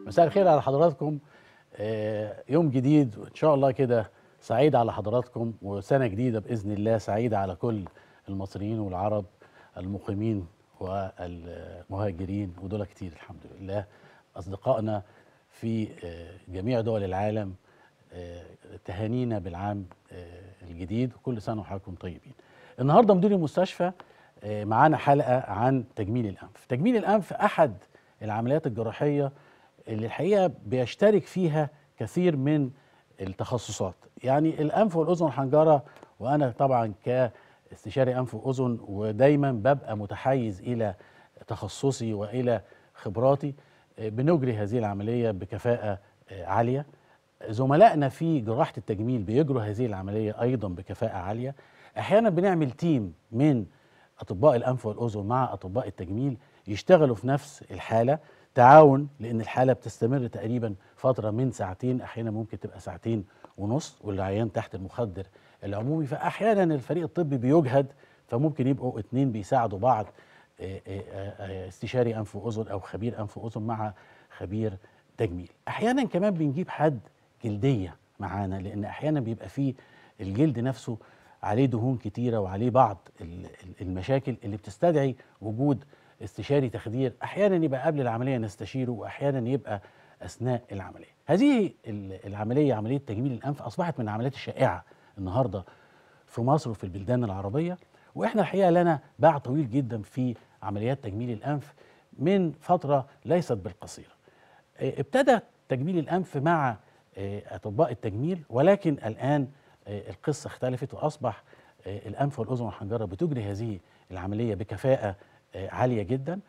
مساء الخير على حضراتكم آه، يوم جديد وان شاء الله كده سعيد على حضراتكم وسنه جديده باذن الله سعيده على كل المصريين والعرب المقيمين والمهاجرين ودول كتير الحمد لله اصدقائنا في آه، جميع دول العالم آه، تهانينا بالعام آه، الجديد وكل سنه وحضراتكم طيبين. النهارده مدير المستشفى آه، معانا حلقه عن تجميل الانف. تجميل الانف احد العمليات الجراحيه اللي الحقيقه بيشترك فيها كثير من التخصصات، يعني الانف والاذن والحنجره وانا طبعا كاستشاري انف واذن ودايما ببقى متحيز الى تخصصي والى خبراتي آه، بنجري هذه العمليه بكفاءه آه، عاليه. زملائنا في جراحه التجميل بيجروا هذه العمليه ايضا بكفاءه عاليه احيانا بنعمل تيم من اطباء الانف والاذن مع اطباء التجميل يشتغلوا في نفس الحاله تعاون لان الحاله بتستمر تقريبا فتره من ساعتين احيانا ممكن تبقى ساعتين ونص والعيان تحت المخدر العمومي فاحيانا الفريق الطبي بيجهد فممكن يبقوا اتنين بيساعدوا بعض آه، آه، آه، استشاري انف واذن او خبير انف واذن مع خبير تجميل احيانا كمان بنجيب حد جلديه معانا لان احيانا بيبقى فيه الجلد نفسه عليه دهون كتيره وعليه بعض ال- ال- المشاكل اللي بتستدعي وجود استشاري تخدير احيانا يبقى قبل العمليه نستشيره واحيانا يبقى اثناء العمليه هذه ال- العمليه عمليه تجميل الانف اصبحت من العمليات الشائعه النهارده في مصر وفي البلدان العربيه واحنا الحقيقه لنا باع طويل جدا في عمليات تجميل الانف من فتره ليست بالقصيره آه، ابتدى تجميل الانف مع آه، اطباء التجميل ولكن الان آه، القصه اختلفت واصبح آه، الانف والاذن والحنجره بتجري هذه العمليه بكفاءه آه، عاليه جدا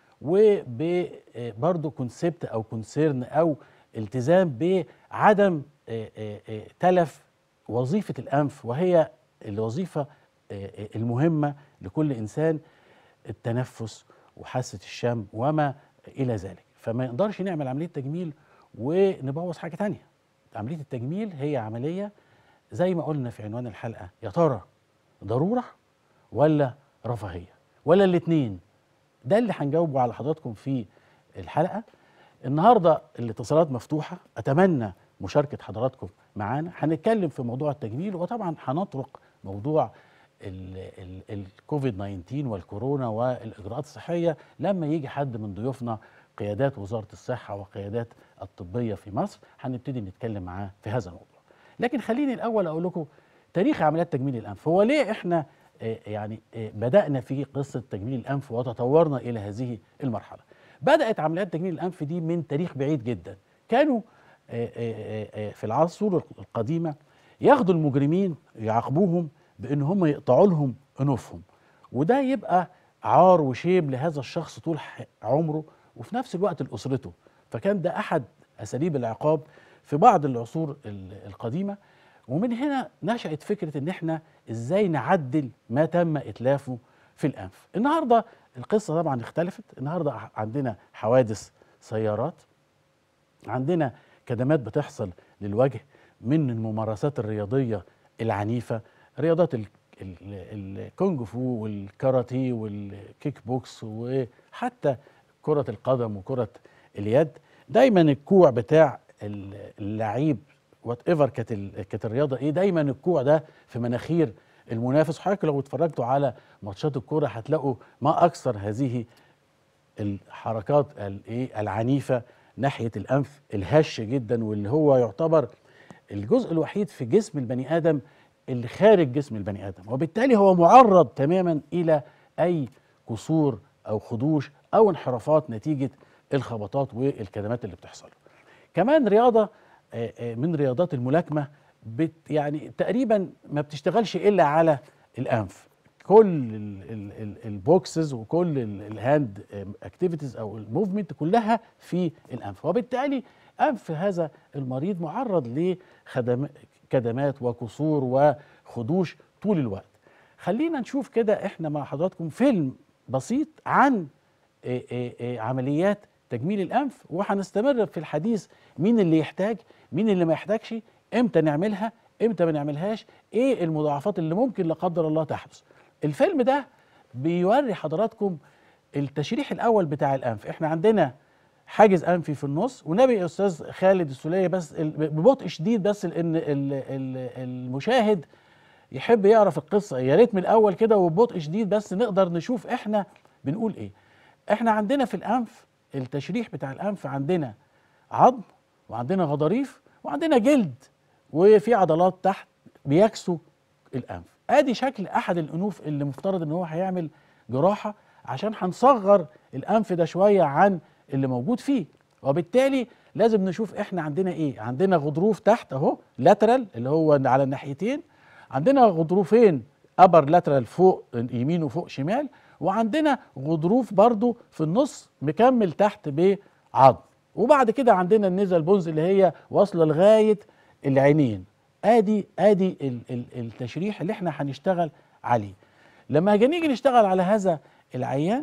وبرضه كونسبت او كونسيرن او التزام بعدم آه، آه، آه، تلف وظيفه الانف وهي الوظيفه آه، آه، المهمه لكل انسان التنفس وحاسه الشم وما الى ذلك فما نقدرش نعمل عمليه تجميل ونبوظ حاجه تانية عمليه التجميل هي عمليه زي ما قلنا في عنوان الحلقه يا ترى ضروره ولا رفاهيه ولا الاثنين ده اللي هنجاوبه على حضراتكم في الحلقه النهارده الاتصالات مفتوحه اتمنى مشاركه حضراتكم معانا هنتكلم في موضوع التجميل وطبعا هنطرق موضوع ال- ال- الكوفيد 19 والكورونا والاجراءات الصحيه لما يجي حد من ضيوفنا قيادات وزاره الصحه وقيادات الطبيه في مصر هنبتدي نتكلم معاه في هذا الموضوع لكن خليني الاول اقول لكم تاريخ عمليات تجميل الانف هو ليه احنا آه، يعني آه، بدانا في قصه تجميل الانف وتطورنا الى هذه المرحله بدات عمليات تجميل الانف دي من تاريخ بعيد جدا كانوا آه، آه، آه، في العصور القديمه ياخدوا المجرمين يعاقبوهم بان هم يقطعوا لهم انوفهم وده يبقى عار وشيم لهذا الشخص طول ح- عمره وفي نفس الوقت لاسرته فكان ده احد اساليب العقاب في بعض العصور ال- القديمه ومن هنا نشأت فكرة إن إحنا إزاي نعدل ما تم إتلافه في الأنف. النهاردة القصة طبعا اختلفت، النهاردة ع- عندنا حوادث سيارات عندنا كدمات بتحصل للوجه من الممارسات الرياضية العنيفة رياضات ال- ال- ال- الكونج فو والكاراتيه والكيك بوكس وحتى كرة القدم وكرة اليد دايما الكوع بتاع ال- اللعيب وات ايفر كانت ال- كانت الرياضه ايه دايما الكوع ده في مناخير المنافس وحضرتك لو اتفرجتوا على ماتشات الكوره هتلاقوا ما اكثر هذه الحركات الايه العنيفه ناحيه الانف الهش جدا واللي هو يعتبر الجزء الوحيد في جسم البني ادم اللي خارج جسم البني ادم وبالتالي هو معرض تماما الى اي كسور او خدوش او انحرافات نتيجه الخبطات والكدمات اللي بتحصل له. كمان رياضه آه، آه، من رياضات الملاكمه بت يعني تقريبا ما بتشتغلش الا على الانف كل ال- ال- ال- البوكسز وكل ال- الهاند اكتيفيتيز او الموفمنت كلها في الانف وبالتالي انف هذا المريض معرض لكدمات وكسور وخدوش طول الوقت خلينا نشوف كده احنا مع حضراتكم فيلم بسيط عن آه، آه، آه، عمليات تجميل الانف وهنستمر في الحديث مين اللي يحتاج مين اللي ما يحتاجش امتى نعملها امتى ما نعملهاش ايه المضاعفات اللي ممكن لا قدر الله تحدث الفيلم ده بيوري حضراتكم التشريح الاول بتاع الانف احنا عندنا حاجز انفي في النص والنبي يا استاذ خالد السوليه بس ال- ببطء شديد بس لان ال- ال- المشاهد يحب يعرف القصه يا ريت من الاول كده وببطء شديد بس نقدر نشوف احنا بنقول ايه احنا عندنا في الانف التشريح بتاع الانف عندنا عظم وعندنا غضاريف وعندنا جلد وفي عضلات تحت بيكسوا الانف ادي شكل احد الانوف اللي مفترض ان هو هيعمل جراحه عشان هنصغر الانف ده شويه عن اللي موجود فيه وبالتالي لازم نشوف احنا عندنا ايه عندنا غضروف تحت اهو لاترال اللي هو على الناحيتين عندنا غضروفين ابر لاترال فوق يمين وفوق شمال وعندنا غضروف برضو في النص مكمل تحت بعظم وبعد كده عندنا النزل بونز اللي هي واصله لغايه العينين ادي ادي ال- ال- التشريح اللي احنا هنشتغل عليه لما هاجي نيجي نشتغل على هذا العيان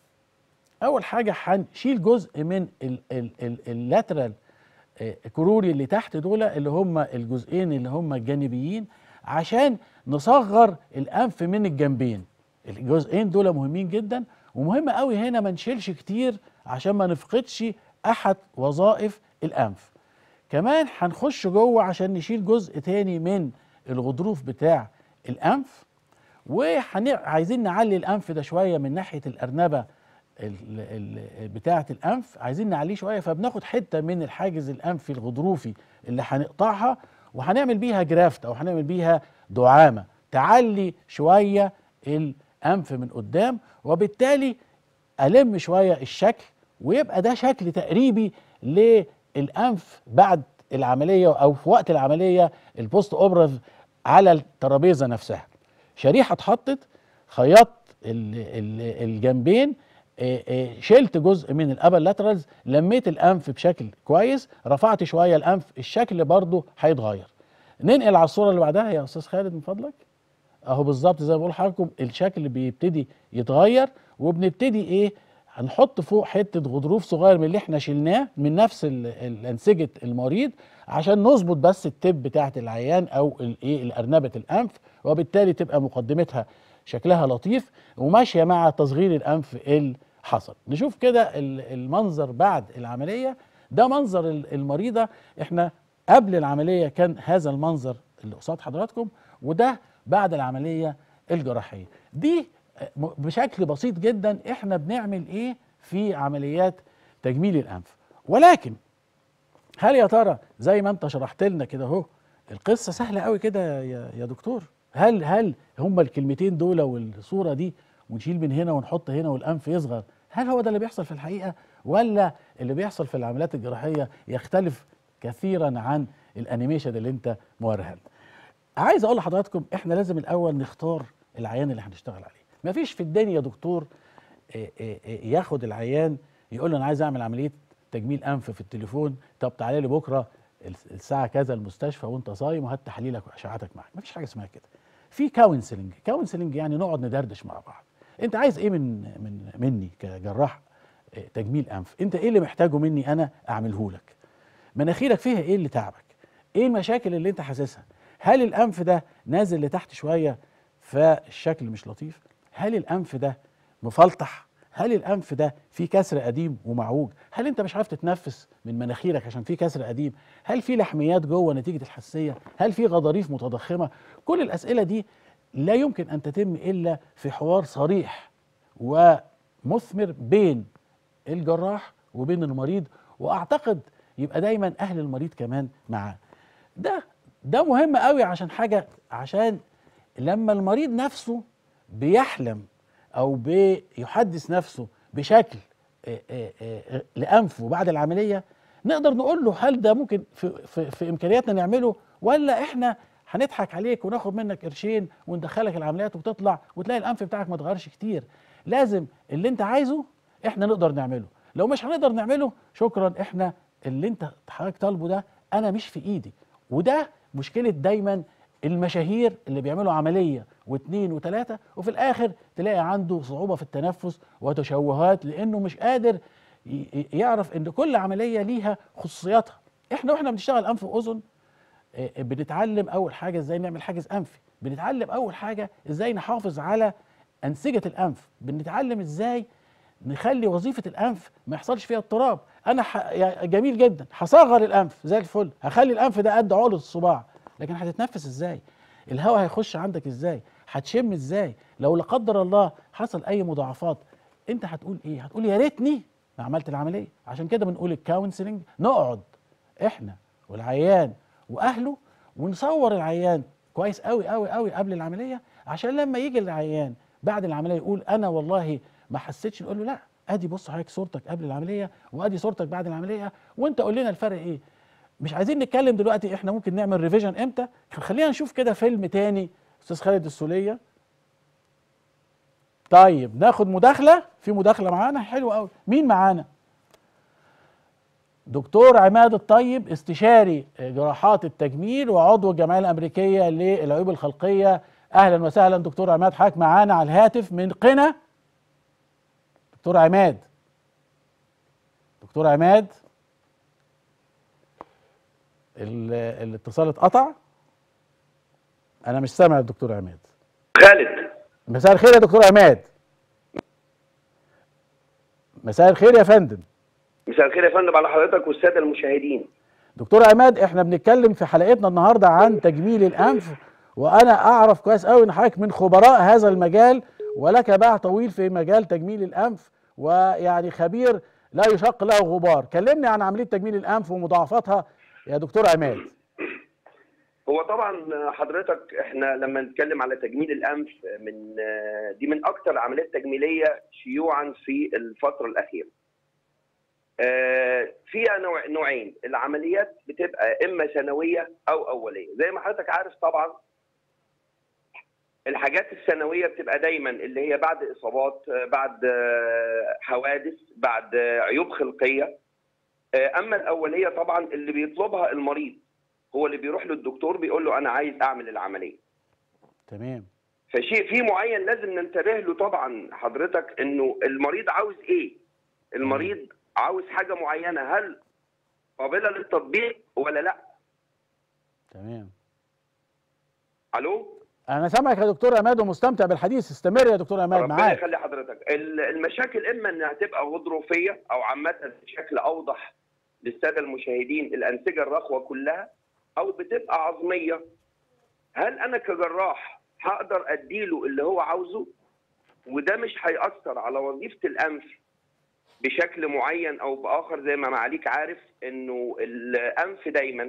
اول حاجه هنشيل جزء من ال- ال- ال- اللاترال آه، كروري اللي تحت دول اللي هم الجزئين اللي هم الجانبيين عشان نصغر الانف من الجنبين الجزئين دول مهمين جدا ومهم قوي هنا ما نشيلش كتير عشان ما نفقدش احد وظائف الانف كمان هنخش جوه عشان نشيل جزء تاني من الغضروف بتاع الانف وعايزين نعلي الانف ده شويه من ناحيه الارنبه ال- ال- بتاعه الانف عايزين نعليه شويه فبناخد حته من الحاجز الانفي الغضروفي اللي هنقطعها وهنعمل بيها جرافت او هنعمل بيها دعامه تعلي شويه الانف من قدام وبالتالي الم شويه الشكل ويبقى ده شكل تقريبي للانف بعد العمليه او في وقت العمليه البوست اوبراف على الترابيزه نفسها شريحه اتحطت خيطت ال- ال- الجنبين آه، آه، شلت جزء من الابر لاترالز لميت الانف بشكل كويس رفعت شويه الانف الشكل برضه هيتغير ننقل على الصوره اللي بعدها يا استاذ خالد من فضلك اهو بالظبط زي ما بقول لحضراتكم الشكل بيبتدي يتغير وبنبتدي ايه هنحط فوق حته غضروف صغير من اللي احنا شلناه من نفس ال- ال- انسجه المريض عشان نظبط بس التب بتاعه العيان او الايه الارنبه الانف وبالتالي تبقى مقدمتها شكلها لطيف وماشيه مع تصغير الانف اللي حصل نشوف كده ال- المنظر بعد العمليه ده منظر ال- المريضه احنا قبل العمليه كان هذا المنظر اللي قصاد حضراتكم وده بعد العمليه الجراحيه دي م- بشكل بسيط جدا احنا بنعمل ايه في عمليات تجميل الانف ولكن هل يا ترى زي ما انت شرحت لنا كده اهو القصه سهله قوي كده يا يا دكتور هل هل هما الكلمتين دول والصوره دي ونشيل من هنا ونحط هنا والانف يصغر هل هو ده اللي بيحصل في الحقيقه ولا اللي بيحصل في العمليات الجراحيه يختلف كثيرا عن الانيميشن اللي انت موريها لنا عايز اقول لحضراتكم احنا لازم الاول نختار العيان اللي هنشتغل عليه مفيش في الدنيا دكتور آه، آه، آه، ياخد العيان يقول له انا عايز اعمل عمليه تجميل انف في التليفون طب تعالى لي بكره الس- الساعه كذا المستشفى وانت صايم وهات تحاليلك واشعتك معاك مفيش حاجه اسمها كده في كونسلنج كونسلنج يعني نقعد ندردش مع بعض انت عايز ايه من من مني كجراح آه، تجميل انف انت ايه اللي محتاجه مني انا اعمله لك مناخيرك فيها ايه اللي تعبك ايه المشاكل اللي انت حاسسها هل الانف ده نازل لتحت شويه فالشكل مش لطيف هل الانف ده مفلطح هل الانف ده فيه كسر قديم ومعوج هل انت مش عارف تتنفس من مناخيرك عشان فيه كسر قديم هل في لحميات جوه نتيجه الحساسيه هل في غضاريف متضخمه كل الاسئله دي لا يمكن ان تتم الا في حوار صريح ومثمر بين الجراح وبين المريض واعتقد يبقى دايما اهل المريض كمان معاه ده ده مهم قوي عشان حاجه عشان لما المريض نفسه بيحلم او بيحدث نفسه بشكل آه، آه، آه، لانفه بعد العمليه نقدر نقول له هل ده ممكن في, في, في امكانياتنا نعمله ولا احنا هنضحك عليك وناخد منك قرشين وندخلك العمليات وتطلع وتلاقي الانف بتاعك ما اتغيرش كتير لازم اللي انت عايزه احنا نقدر نعمله لو مش هنقدر نعمله شكرا احنا اللي انت حضرتك طالبه ده انا مش في ايدي وده مشكله دايما المشاهير اللي بيعملوا عمليه واثنين وثلاثه وفي الاخر تلاقي عنده صعوبه في التنفس وتشوهات لانه مش قادر ي- ي- يعرف ان كل عمليه ليها خصوصياتها احنا واحنا بنشتغل انف واذن آه، بنتعلم اول حاجه ازاي نعمل حاجز انفي بنتعلم اول حاجه ازاي نحافظ على انسجه الانف بنتعلم ازاي نخلي وظيفه الانف ما يحصلش فيها اضطراب انا ح... يعني جميل جدا هصغر الانف زي الفل هخلي الانف ده قد عقله الصباع لكن هتتنفس ازاي الهواء هيخش عندك ازاي هتشم ازاي لو لا قدر الله حصل اي مضاعفات انت هتقول ايه هتقول يا ريتني ما عملت العمليه عشان كده بنقول الكونسلنج نقعد احنا والعيان واهله ونصور العيان كويس قوي قوي قوي قبل العمليه عشان لما يجي العيان بعد العمليه يقول انا والله ما حسيتش نقول له لا ادي بص حضرتك صورتك قبل العمليه وادي صورتك بعد العمليه وانت قول لنا الفرق ايه مش عايزين نتكلم دلوقتي احنا ممكن نعمل ريفيجن امتى خلينا نشوف كده فيلم تاني استاذ خالد السوليه طيب ناخد مداخله في مداخله معانا حلو قوي مين معانا دكتور عماد الطيب استشاري جراحات التجميل وعضو الجمعيه الامريكيه للعيوب الخلقيه اهلا وسهلا دكتور عماد حضرتك معانا على الهاتف من قنا دكتور عماد دكتور عماد ال- الاتصال اتقطع انا مش سامع الدكتور عماد خالد مساء الخير يا دكتور عماد مساء الخير يا فندم مساء الخير يا فندم على حضرتك والساده المشاهدين دكتور عماد احنا بنتكلم في حلقتنا النهارده عن تجميل الانف وانا اعرف كويس قوي ان حضرتك من خبراء هذا المجال ولك باع طويل في مجال تجميل الانف ويعني خبير لا يشق له غبار كلمني عن عمليه تجميل الانف ومضاعفاتها يا دكتور عماد هو طبعا حضرتك احنا لما نتكلم على تجميل الانف من دي من اكثر العمليات التجميليه شيوعا في الفتره الاخيره. آه، فيها نوع نوعين العمليات بتبقى اما ثانويه او اوليه زي ما حضرتك عارف طبعا الحاجات الثانويه بتبقى دايما اللي هي بعد اصابات آه، بعد آه، حوادث بعد آه، عيوب خلقيه آه، اما الاوليه طبعا اللي بيطلبها المريض هو اللي بيروح للدكتور بيقول له انا عايز اعمل العمليه تمام فشيء في معين لازم ننتبه له طبعا حضرتك انه المريض عاوز ايه المريض عاوز حاجه معينه هل قابله للتطبيق ولا لا تمام الو انا سامعك يا دكتور عماد ومستمتع بالحديث استمر يا دكتور عماد ربنا معاك يخلي حضرتك ال- المشاكل اما انها تبقى غضروفيه او عامه بشكل اوضح للساده المشاهدين الانسجه الرخوه كلها او بتبقى عظميه هل انا كجراح هقدر اديله اللي هو عاوزه وده مش هيأثر على وظيفه الانف بشكل معين او باخر زي ما معاليك عارف انه الانف دايما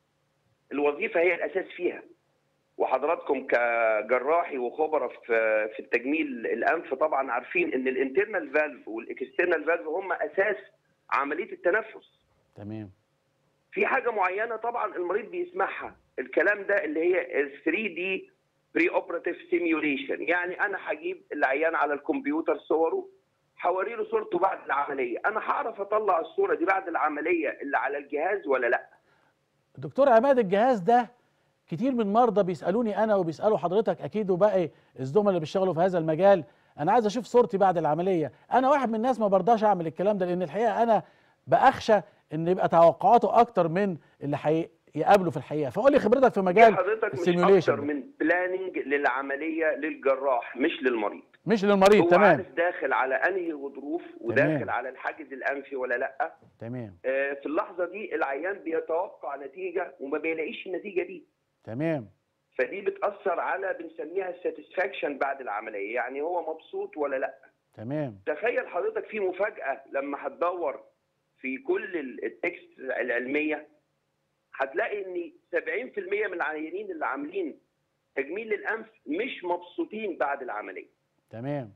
الوظيفه هي الاساس فيها وحضراتكم كجراحي وخبراء في في التجميل الانف طبعا عارفين ان الانترنال فالف والاكسترنال فالف هم اساس عمليه التنفس تمام في حاجه معينه طبعا المريض بيسمعها الكلام ده اللي هي ال 3 دي بري اوبراتيف سيميوليشن يعني انا هجيب العيان على الكمبيوتر صوره هوري له صورته بعد العمليه انا هعرف اطلع الصوره دي بعد العمليه اللي على الجهاز ولا لا دكتور عماد الجهاز ده كتير من مرضى بيسالوني انا وبيسالوا حضرتك اكيد وباقي الزملاء اللي بيشتغلوا في هذا المجال انا عايز اشوف صورتي بعد العمليه انا واحد من الناس ما برضاش اعمل الكلام ده لان الحقيقه انا باخشى ان يبقى توقعاته اكتر من اللي هيقابله في الحقيقه فقول لي خبرتك في دي مجال حضرتك مش اكتر السيميوليشن من بلاننج للعمليه للجراح مش للمريض مش للمريض هو تمام عارف داخل على انهي غضروف وداخل تمام. على الحاجز الانفي ولا لا تمام آه، في اللحظه دي العيان بيتوقع نتيجه وما بيلاقيش النتيجه دي تمام فدي بتاثر على بنسميها الساتسفاكشن بعد العمليه يعني هو مبسوط ولا لا تمام تخيل حضرتك في مفاجاه لما هتدور في كل ال- التكست العلميه هتلاقي ان 70% من العيانين اللي عاملين تجميل للانف مش مبسوطين بعد العمليه تمام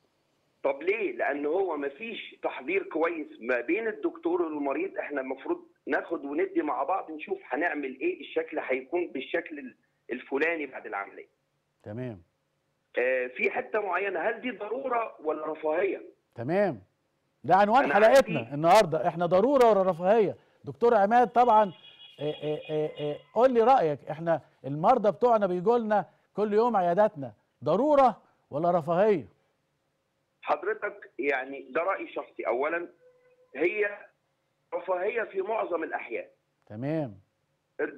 طب ليه؟ لأن هو مفيش تحضير كويس ما بين الدكتور والمريض، احنا المفروض ناخد وندي مع بعض نشوف هنعمل ايه، الشكل هيكون بالشكل ال- الفلاني بعد العملية. تمام آه في حتة معينة هل دي ضرورة ولا رفاهية؟ تمام ده عنوان أنا حلقتنا عندي- النهارده احنا ضروره ولا رفاهيه دكتور عماد طبعا إيه إيه إيه إيه قول لي رايك احنا المرضى بتوعنا بيجوا لنا كل يوم عياداتنا ضروره ولا رفاهيه حضرتك يعني ده رأي شخصي، أولاً هي رفاهية في معظم الأحيان. تمام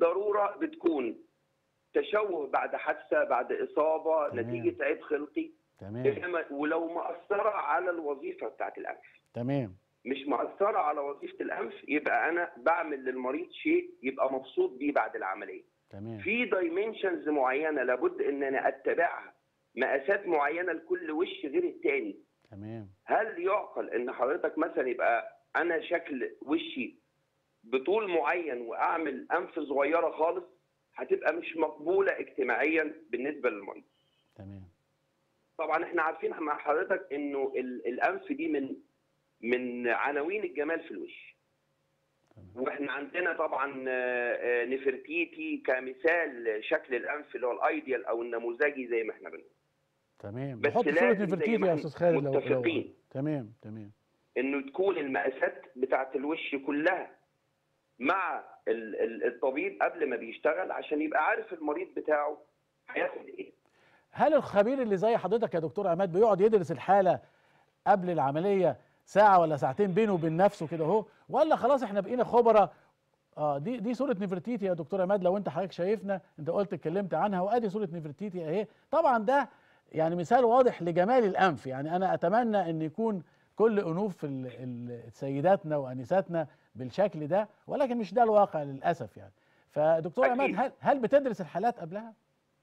الضرورة بتكون تشوه بعد حادثة بعد إصابة تمام. نتيجة عيب خلقي تمام إنما ولو مأثرة على الوظيفة بتاعت الأنف تمام مش مأثرة على وظيفة الأنف يبقى أنا بعمل للمريض شيء يبقى مبسوط بيه بعد العملية تمام في دايمنشنز معينة لابد إن أنا أتبعها مقاسات معينة لكل وش غير التاني تمام هل يعقل ان حضرتك مثلا يبقى انا شكل وشي بطول معين واعمل انف صغيره خالص هتبقى مش مقبوله اجتماعيا بالنسبه للمريض تمام طبعا احنا عارفين مع حضرتك انه ال- الانف دي من من عناوين الجمال في الوش تمام واحنا عندنا طبعا آه، آه، نفرتيتي كمثال شكل الانف اللي هو الايديال او النموذجي زي ما احنا بنقول تمام بس نحط صورة لازم زي نفرتيتي ما يا احنا استاذ خالد لو لو متفقين. تمام تمام انه تكون المقاسات بتاعت الوش كلها مع ال- ال- الطبيب قبل ما بيشتغل عشان يبقى عارف المريض بتاعه هياخد ايه هل الخبير اللي زي حضرتك يا دكتور عماد بيقعد يدرس الحالة قبل العملية ساعة ولا ساعتين بينه وبين نفسه كده اهو ولا خلاص احنا بقينا خبراء اه دي دي صورة نفرتيتي يا دكتور عماد لو انت حضرتك شايفنا انت قلت اتكلمت عنها وادي صورة نفرتيتي اهي طبعا ده يعني مثال واضح لجمال الانف يعني انا اتمنى ان يكون كل انوف ال- ال- سيداتنا وانساتنا بالشكل ده ولكن مش ده الواقع للاسف يعني فدكتور أكيد. عماد هل هل بتدرس الحالات قبلها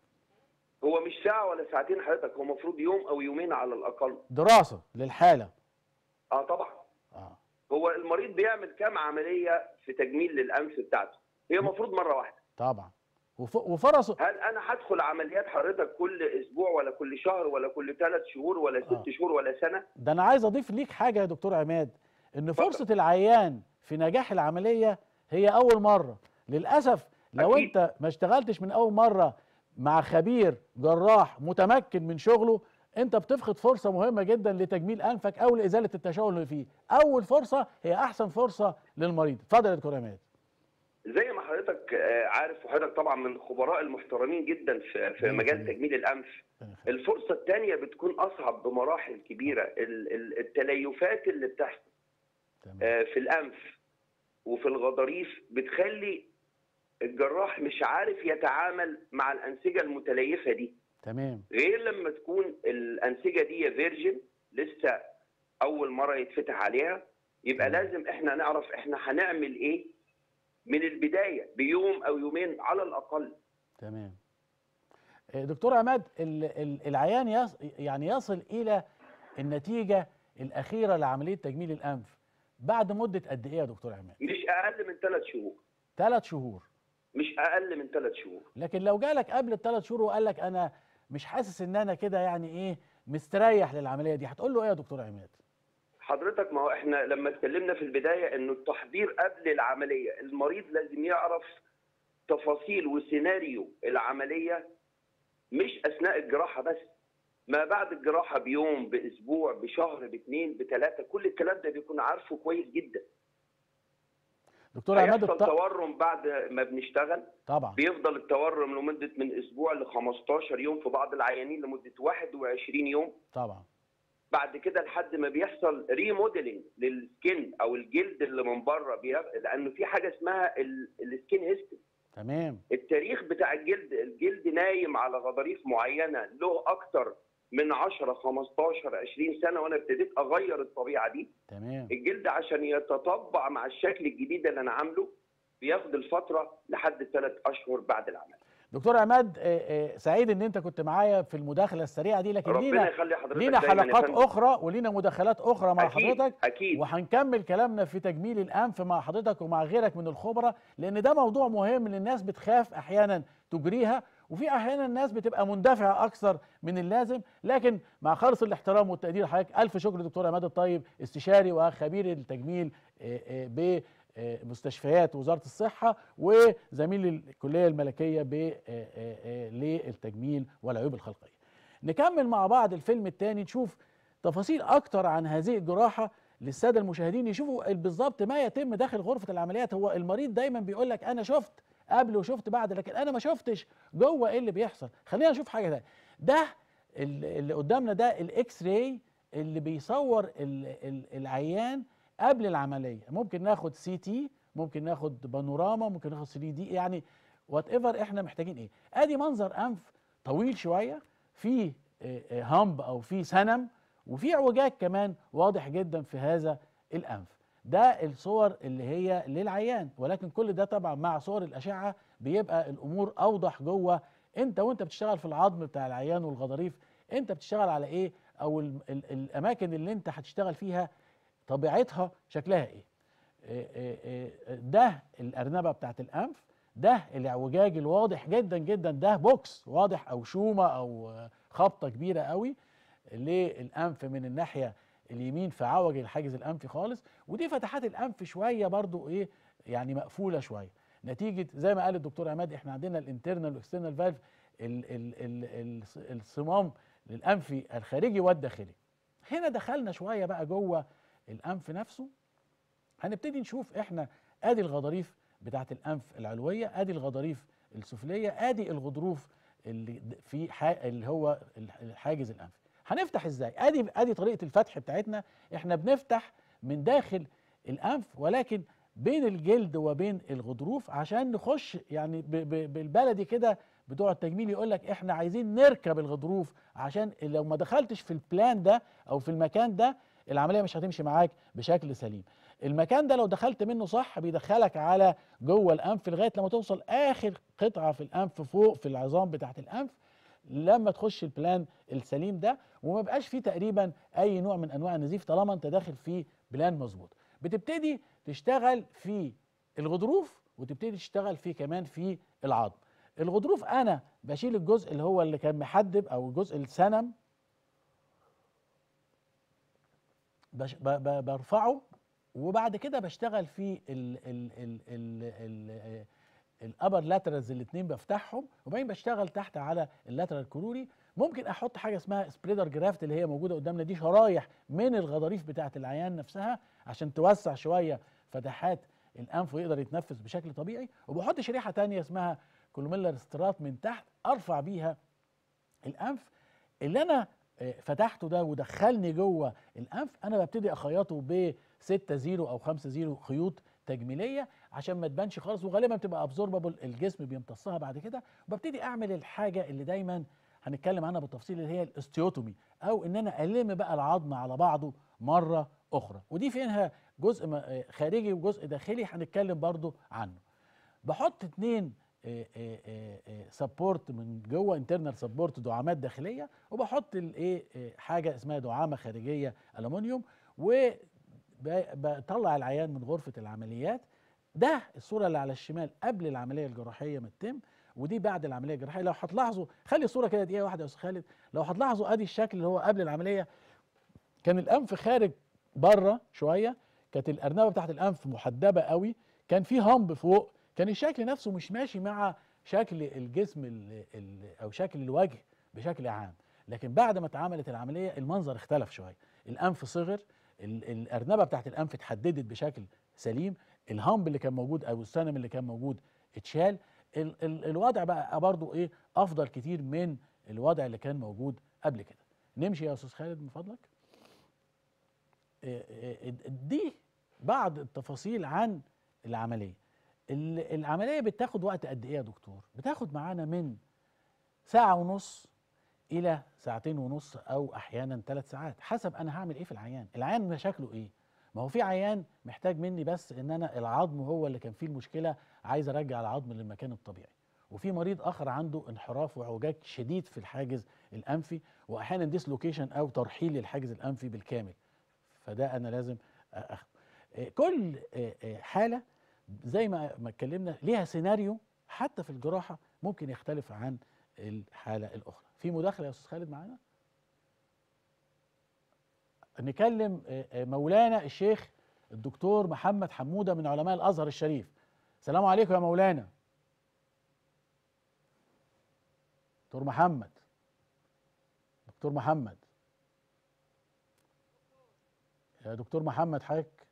هو مش ساعه ولا ساعتين حضرتك هو المفروض يوم او يومين على الاقل دراسة للحالة اه طبعا اه هو المريض بيعمل كام عمليه في تجميل للانف بتاعته هي المفروض مره واحده طبعا وف- وفرص هل انا هدخل عمليات حضرتك كل اسبوع ولا كل شهر ولا كل ثلاث شهور ولا ست آه. شهور ولا سنه ده انا عايز اضيف ليك حاجه يا دكتور عماد ان اتفضل. فرصه العيان في نجاح العمليه هي اول مره للاسف لو أكيد. انت ما اشتغلتش من اول مره مع خبير جراح متمكن من شغله انت بتفقد فرصه مهمه جدا لتجميل انفك او لازاله التشوه اللي فيه اول فرصه هي احسن فرصه للمريض اتفضل يا دكتور عماد زي ما حضرتك آه، عارف وحضرتك طبعا من الخبراء المحترمين جدا في في مم. مجال تجميل الانف الفرصه الثانيه بتكون اصعب بمراحل كبيره ال- ال- التليفات اللي بتحصل تمام آه، في الانف وفي الغضاريف بتخلي الجراح مش عارف يتعامل مع الانسجه المتليفه دي تمام غير لما تكون الانسجه دي فيرجن لسه اول مره يتفتح عليها يبقى تمام. لازم احنا نعرف احنا هنعمل ايه من البدايه بيوم او يومين على الاقل تمام آه، دكتور عماد ال- ال- العيان يص يعني يصل الى النتيجه الاخيره لعمليه تجميل الانف بعد مده قد ايه يا دكتور عماد مش اقل من ثلاث شهور ثلاث شهور مش اقل من ثلاث شهور لكن لو جالك قبل الثلاث شهور وقال لك انا مش حاسس ان انا كده يعني ايه مستريح للعمليه دي هتقول له ايه يا دكتور عماد حضرتك ما هو احنا لما اتكلمنا في البدايه انه التحضير قبل العمليه المريض لازم يعرف تفاصيل وسيناريو العمليه مش اثناء الجراحه بس ما بعد الجراحه بيوم باسبوع بشهر باثنين بثلاثه كل الكلام ده بيكون عارفه كويس جدا دكتور عماد هيحصل الط... تورم بعد ما بنشتغل طبعا بيفضل التورم لمده من اسبوع ل 15 يوم في بعض العيانين لمده 21 يوم طبعا بعد كده لحد ما بيحصل ريموديلنج للسكين او الجلد اللي من بره بيغ... لانه في حاجه اسمها ال- السكين هيستوري تمام التاريخ بتاع الجلد الجلد نايم على غضاريف معينه له اكتر من 10 15 20 سنه وانا ابتديت اغير الطبيعه دي تمام الجلد عشان يتطبع مع الشكل الجديد اللي انا عامله بياخد الفتره لحد ثلاث اشهر بعد العمل دكتور عماد آه، آه، سعيد ان انت كنت معايا في المداخله السريعه دي لكن ربنا لينا يخلي حضرتك لينا دايماً يا حلقات فندم. اخرى ولينا مداخلات اخرى مع أكيد، حضرتك اكيد وهنكمل كلامنا في تجميل الانف مع حضرتك ومع غيرك من الخبراء لان ده موضوع مهم ان الناس بتخاف احيانا تجريها وفي احيانا الناس بتبقى مندفعه اكثر من اللازم لكن مع خالص الاحترام والتقدير حضرتك الف شكر دكتور عماد الطيب استشاري وخبير التجميل آه، آه، ب آه، مستشفيات وزاره الصحه وزميل الكليه الملكيه ب آه، آه، آه، للتجميل والعيوب الخلقيه. نكمل مع بعض الفيلم الثاني نشوف تفاصيل اكتر عن هذه الجراحه للساده المشاهدين يشوفوا بالظبط ما يتم داخل غرفه العمليات هو المريض دايما بيقول لك انا شفت قبل وشفت بعد لكن انا ما شفتش جوه ايه اللي بيحصل خلينا نشوف حاجه ده ده ال- اللي قدامنا ده الاكس راي اللي بيصور ال- ال- العيان قبل العمليه ممكن ناخد سي تي ممكن ناخد بانوراما ممكن ناخد 3 دي يعني وات ايفر احنا محتاجين ايه ادي منظر انف طويل شويه فيه آه، آه، همب او في سنم وفي اعوجاج كمان واضح جدا في هذا الانف ده الصور اللي هي للعيان ولكن كل ده طبعا مع صور الاشعه بيبقى الامور اوضح جوه انت وانت بتشتغل في العظم بتاع العيان والغضاريف انت بتشتغل على ايه او ال ال الاماكن اللي انت هتشتغل فيها طبيعتها شكلها ايه إيه إيه إيه ده الارنبه بتاعت الانف ده الاعوجاج الواضح جدا جدا ده بوكس واضح او شومه او آه، خبطه كبيره قوي للانف من الناحيه اليمين في عوج الحاجز الانفي خالص ودي فتحات الانف شويه برضو ايه يعني مقفوله شويه نتيجه زي ما قال الدكتور عماد احنا عندنا الانترنال والاكسترنال فالف الصمام للانفي الخارجي والداخلي هنا دخلنا شويه بقى جوه الانف نفسه هنبتدي نشوف احنا ادي الغضاريف بتاعت الانف العلويه ادي الغضاريف السفليه ادي الغضروف اللي د- في ح- اللي هو الح- الحاجز الانفي هنفتح ازاي ادي ادي طريقه الفتح بتاعتنا احنا بنفتح من داخل الانف ولكن بين الجلد وبين الغضروف عشان نخش يعني ب ب بالبلدي كده بتوع التجميل يقول لك احنا عايزين نركب الغضروف عشان لو ما دخلتش في البلان ده او في المكان ده العمليه مش هتمشي معاك بشكل سليم المكان ده لو دخلت منه صح بيدخلك على جوه الانف لغايه لما توصل اخر قطعه في الانف فوق في العظام بتاعت الانف لما تخش البلان السليم ده وما بقاش فيه تقريبا اي نوع من انواع النزيف طالما انت داخل في بلان مظبوط بتبتدي تشتغل في الغضروف وتبتدي تشتغل في كمان في العظم الغضروف انا بشيل الجزء اللي هو اللي كان محدب او جزء السنم بش ب ب برفعه وبعد كده بشتغل في ال ال ال ال ال الابر لاترالز الاثنين بفتحهم وبعدين بشتغل تحت على اللاترال كروري ممكن احط حاجه اسمها سبريدر جرافت اللي هي موجوده قدامنا دي شرايح من الغضاريف بتاعه العيان نفسها عشان توسع شويه فتحات الانف ويقدر يتنفس بشكل طبيعي وبحط شريحه تانية اسمها كولوميلر سترات من تحت ارفع بيها الانف اللي انا آه، فتحته ده ودخلني جوه الانف انا ببتدي اخيطه ب 6 0 او 5 0 خيوط تجميليه عشان ما تبانش خالص وغالبا بتبقى ابزوربابل الجسم بيمتصها بعد كده وببتدي اعمل الحاجه اللي دايما هنتكلم عنها بالتفصيل اللي هي الاستيوتومي او ان انا الم بقى العظم على بعضه مره اخرى ودي فيها جزء م- آه، خارجي وجزء داخلي هنتكلم برضو عنه بحط اتنين سبورت من جوه انترنال سبورت دعامات داخليه وبحط الايه آه، حاجه اسمها دعامه خارجيه الومنيوم وبطلع العيان من غرفه العمليات ده الصوره اللي على الشمال قبل العمليه الجراحيه ما تتم ودي بعد العمليه الجراحيه لو هتلاحظوا خلي الصوره كده دقيقه واحده يا استاذ خالد لو هتلاحظوا ادي الشكل اللي هو قبل العمليه كان الانف خارج بره شويه كانت الارنبه بتاعت الانف محدبه قوي كان في همب فوق كان الشكل نفسه مش ماشي مع شكل الجسم ال ال او شكل الوجه بشكل عام لكن بعد ما اتعملت العمليه المنظر اختلف شويه الانف صغر ال- الارنبه بتاعت الانف اتحددت بشكل سليم الهامب اللي كان موجود او السنم اللي كان موجود اتشال ال ال الوضع بقى برضو ايه افضل كتير من الوضع اللي كان موجود قبل كده نمشي يا استاذ خالد من فضلك إيه إيه دي بعض التفاصيل عن العمليه ال- العمليه بتاخد وقت قد ايه يا دكتور بتاخد معانا من ساعه ونص الى ساعتين ونص او احيانا ثلاث ساعات حسب انا هعمل ايه في العيان العيان مشاكله ايه ما هو في عيان محتاج مني بس ان انا العظم هو اللي كان فيه المشكله عايز ارجع العظم للمكان الطبيعي وفي مريض اخر عنده انحراف وعوجاج شديد في الحاجز الانفي واحيانا ديسلوكيشن او ترحيل للحاجز الانفي بالكامل فده انا لازم اخده آه، كل آه، آه، حاله زي ما ما اتكلمنا ليها سيناريو حتى في الجراحه ممكن يختلف عن الحاله الاخرى في مداخله يا استاذ خالد معانا نكلم آه، آه، مولانا الشيخ الدكتور محمد حموده من علماء الازهر الشريف السلام عليكم يا مولانا دكتور محمد دكتور محمد يا دكتور محمد حضرتك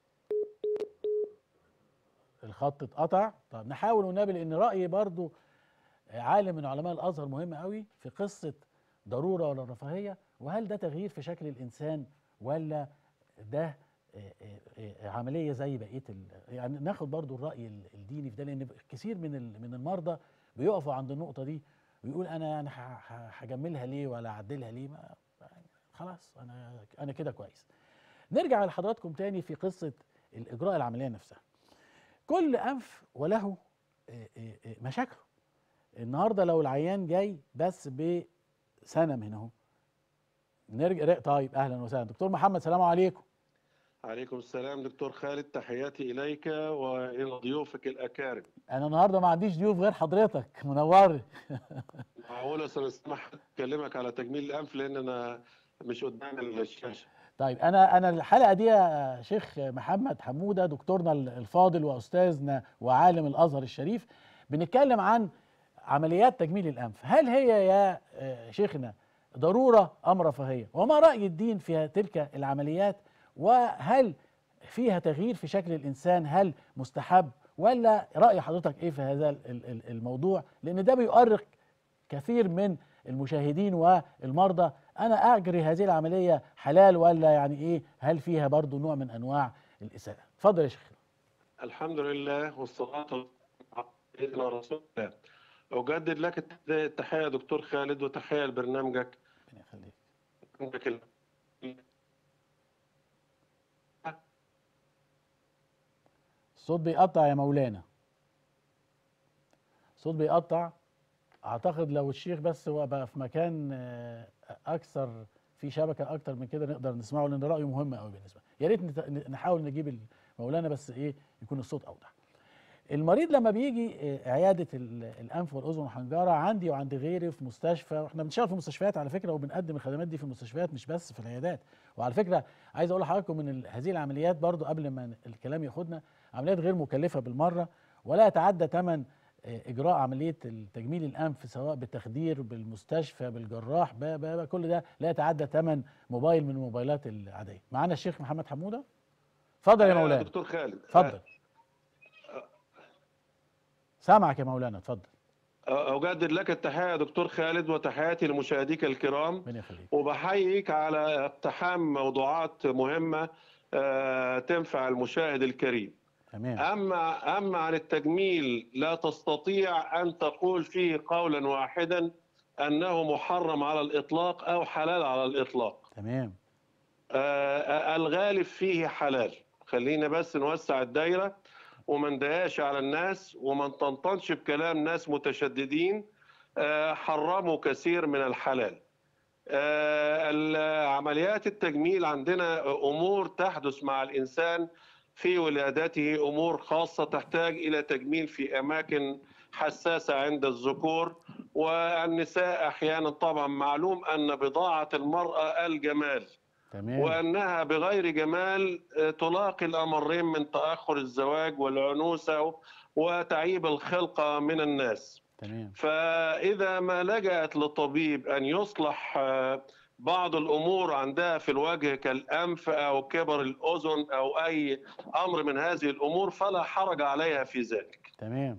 الخط اتقطع طب نحاول ونقابل لان رايي برضو عالم من علماء الازهر مهم قوي في قصه ضروره ولا رفاهيه وهل ده تغيير في شكل الانسان ولا ده آه، آه، آه، عمليه زي بقيه ال- يعني ناخد برضو الراي ال- الديني في ده لان كثير من ال- من المرضى بيقفوا عند النقطه دي ويقول انا يعني ه- ه- هجملها ليه ولا اعدلها ليه ما يعني خلاص انا انا كده كويس نرجع لحضراتكم تاني في قصه الاجراء العمليه نفسها كل انف وله آه، آه، آه، مشاكله النهارده لو العيان جاي بس بسنه من اهو نرجع طيب اهلا وسهلا دكتور محمد سلام عليكم عليكم السلام دكتور خالد تحياتي إليك وإلى ضيوفك الأكارم انا النهارده ما عنديش ضيوف غير حضرتك منورني معقولة سنسمح أكلمك على تجميل الأنف لأن أنا مش قدام الشاشة طيب انا انا الحلقه دي يا شيخ محمد حموده دكتورنا الفاضل واستاذنا وعالم الازهر الشريف بنتكلم عن عمليات تجميل الانف هل هي يا آه، شيخنا ضروره ام رفاهيه وما راي الدين في تلك العمليات وهل فيها تغيير في شكل الانسان هل مستحب ولا راي حضرتك ايه في هذا ال- ال- الموضوع لان ده بيؤرق كثير من المشاهدين والمرضى انا اجري هذه العمليه حلال ولا يعني ايه هل فيها برضو نوع من انواع الاساءه اتفضل يا شيخ الحمد لله والصلاة والسلام على سيدنا رسول الله أجدد لك الت- التحية يا دكتور خالد وتحية لبرنامجك ربنا يخليك برنامجك ال- الصوت بيقطع يا مولانا الصوت بيقطع اعتقد لو الشيخ بس هو بقى في مكان آه، اكثر في شبكه اكتر من كده نقدر نسمعه لان رايه مهم قوي بالنسبه يا ريت نت- نحاول نجيب مولانا بس ايه يكون الصوت اوضح المريض لما بيجي آه، عياده ال- الانف والاذن والحنجره عندي وعند غيري في مستشفى واحنا بنشتغل في مستشفيات على فكره وبنقدم الخدمات دي في المستشفيات مش بس في العيادات وعلى فكره عايز اقول لحضراتكم ان ال- هذه العمليات برضو قبل ما الكلام ياخدنا عمليات غير مكلفه بالمره ولا يتعدى ثمن اجراء عمليه تجميل الانف سواء بالتخدير بالمستشفى بالجراح ب- ب- ب- كل ده لا يتعدى ثمن موبايل من الموبايلات العاديه معانا الشيخ محمد حموده اتفضل يا مولانا دكتور خالد اتفضل سامعك يا مولانا اتفضل أجدد لك التحية يا دكتور خالد وتحياتي لمشاهديك الكرام ربنا يخليك وبحييك على اقتحام موضوعات مهمة آه، تنفع المشاهد الكريم تمام أما أما عن التجميل لا تستطيع أن تقول فيه قولا واحدا أنه محرم على الإطلاق أو حلال على الإطلاق تمام آه، الغالب فيه حلال خلينا بس نوسع الدايرة وما نضايقش على الناس وما نطنطنش بكلام ناس متشددين آه، حرموا كثير من الحلال آه، ال- عمليات التجميل عندنا أمور تحدث مع الإنسان في ولادته أمور خاصة تحتاج إلى تجميل في أماكن حساسة عند الذكور والنساء أحيانا طبعا معلوم أن بضاعة المرأة الجمال تمام وأنها بغير جمال آه، تلاقي الأمرين من تأخر الزواج والعنوسة وتعيب الخلقة من الناس تمام فإذا ما لجأت لطبيب أن يصلح آه، بعض الأمور عندها في الوجه كالأنف أو كبر الأذن أو أي أمر من هذه الأمور فلا حرج عليها في ذلك تمام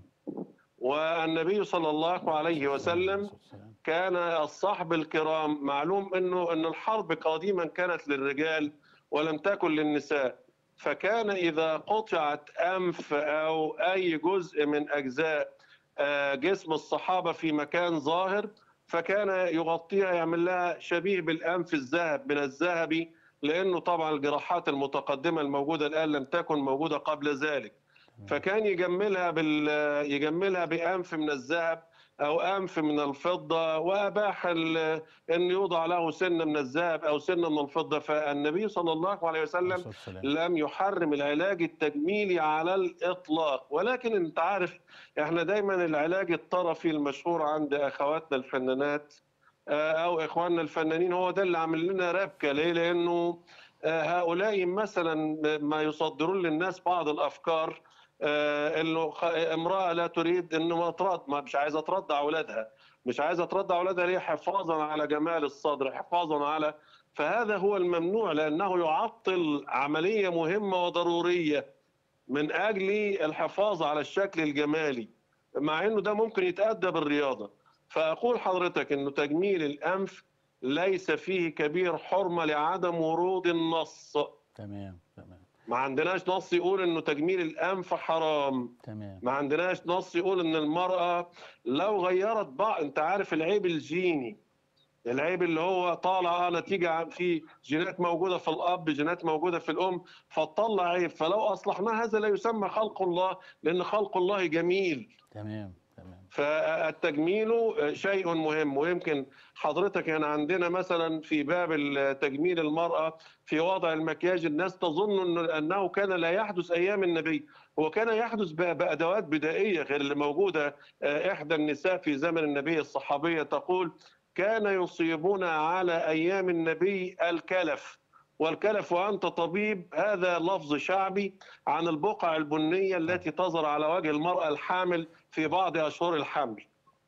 والنبي صلى الله عليه وسلم كان الصحب الكرام معلوم انه ان الحرب قديما كانت للرجال ولم تكن للنساء فكان اذا قطعت انف او اي جزء من اجزاء آه، جسم الصحابه في مكان ظاهر فكان يغطيها يعمل لها شبيه بالانف الذهب من الذهب لانه طبعا الجراحات المتقدمه الموجوده الان لم تكن موجوده قبل ذلك فكان يجملها بال يجملها بانف من الذهب او انف من الفضه واباح ال- ان يوضع له سن من الذهب او سن من الفضه فالنبي صلى الله عليه وسلم الصلاة والسلام. لم يحرم العلاج التجميلي على الاطلاق ولكن انت عارف احنا دايما العلاج الطرفي المشهور عند اخواتنا الفنانات آه، او اخواننا الفنانين هو ده اللي عامل لنا ربكه ليه لانه آه، هؤلاء مثلا ما يصدرون للناس بعض الافكار آه، انه خ- امراه لا تريد انه ما ترد ما مش عايزه ترضع اولادها مش عايزه ترضع اولادها ليه حفاظا على جمال الصدر حفاظا على فهذا هو الممنوع لانه يعطل عمليه مهمه وضروريه من اجل الحفاظ على الشكل الجمالي مع انه ده ممكن يتادى بالرياضه فاقول حضرتك انه تجميل الانف ليس فيه كبير حرمه لعدم ورود النص تمام تمام ما عندناش نص يقول انه تجميل الانف حرام تمام ما عندناش نص يقول ان المرأة لو غيرت بعض انت عارف العيب الجيني العيب اللي هو طالع نتيجة في جينات موجودة في الأب جينات موجودة في الأم فتطلع عيب فلو أصلحناه هذا لا يسمى خلق الله لأن خلق الله جميل تمام تمام فالتجميل شيء مهم ويمكن حضرتك هنا عندنا مثلا في باب تجميل المرأة في وضع المكياج الناس تظن إنه- أنه كان لا يحدث أيام النبي هو كان يحدث ب- بأدوات بدائية غير اللي موجودة آه، إحدى النساء في زمن النبي الصحابية تقول كان يصيبنا على أيام النبي الكلف والكلف وأنت طبيب هذا لفظ شعبي عن البقع البنية التي تظهر على وجه المرأة الحامل في بعض أشهر الحمل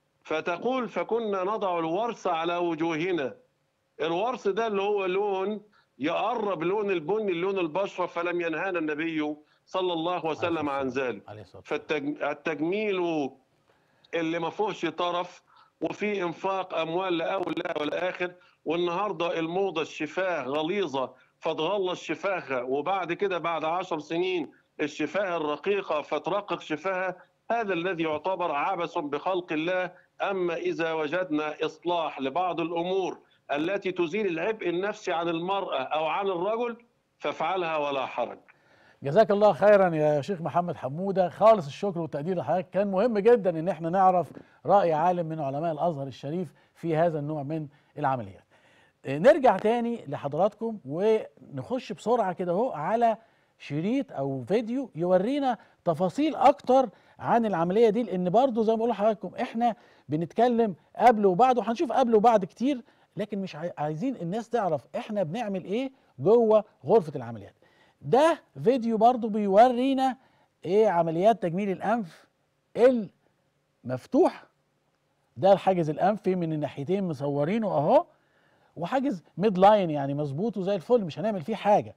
فتقول فكنا نضع الورس على وجوهنا الورس ده اللي هو لون يقرب لون البني لون البشرة فلم ينهانا النبي صلى الله وسلم عن ذلك عليه الصلاه والسلام فالتجميل اللي ما فيهوش طرف وفي انفاق اموال لاول لا ولا اخر والنهارده الموضه الشفاه غليظه فتغلظ شفاهها وبعد كده بعد عشر سنين الشفاه الرقيقه فترقق شفاهها هذا الذي يعتبر عبث بخلق الله اما اذا وجدنا اصلاح لبعض الامور التي تزيل العبء النفسي عن المراه او عن الرجل فافعلها ولا حرج جزاك الله خيرا يا شيخ محمد حموده خالص الشكر والتقدير لحضرتك كان مهم جدا ان احنا نعرف راي عالم من علماء الازهر الشريف في هذا النوع من العمليات آه، نرجع تاني لحضراتكم ونخش بسرعه كده اهو على شريط او فيديو يورينا تفاصيل اكتر عن العمليه دي لان برضو زي ما بقول لحضراتكم احنا بنتكلم قبل وبعد وهنشوف قبل وبعد كتير لكن مش عاي- عايزين الناس تعرف احنا بنعمل ايه جوه غرفه العمليات ده فيديو برضو بيورينا ايه عمليات تجميل الانف المفتوح ده الحاجز الانفي من الناحيتين مصورينه اهو وحاجز ميد لاين يعني مظبوط وزي الفل مش هنعمل فيه حاجه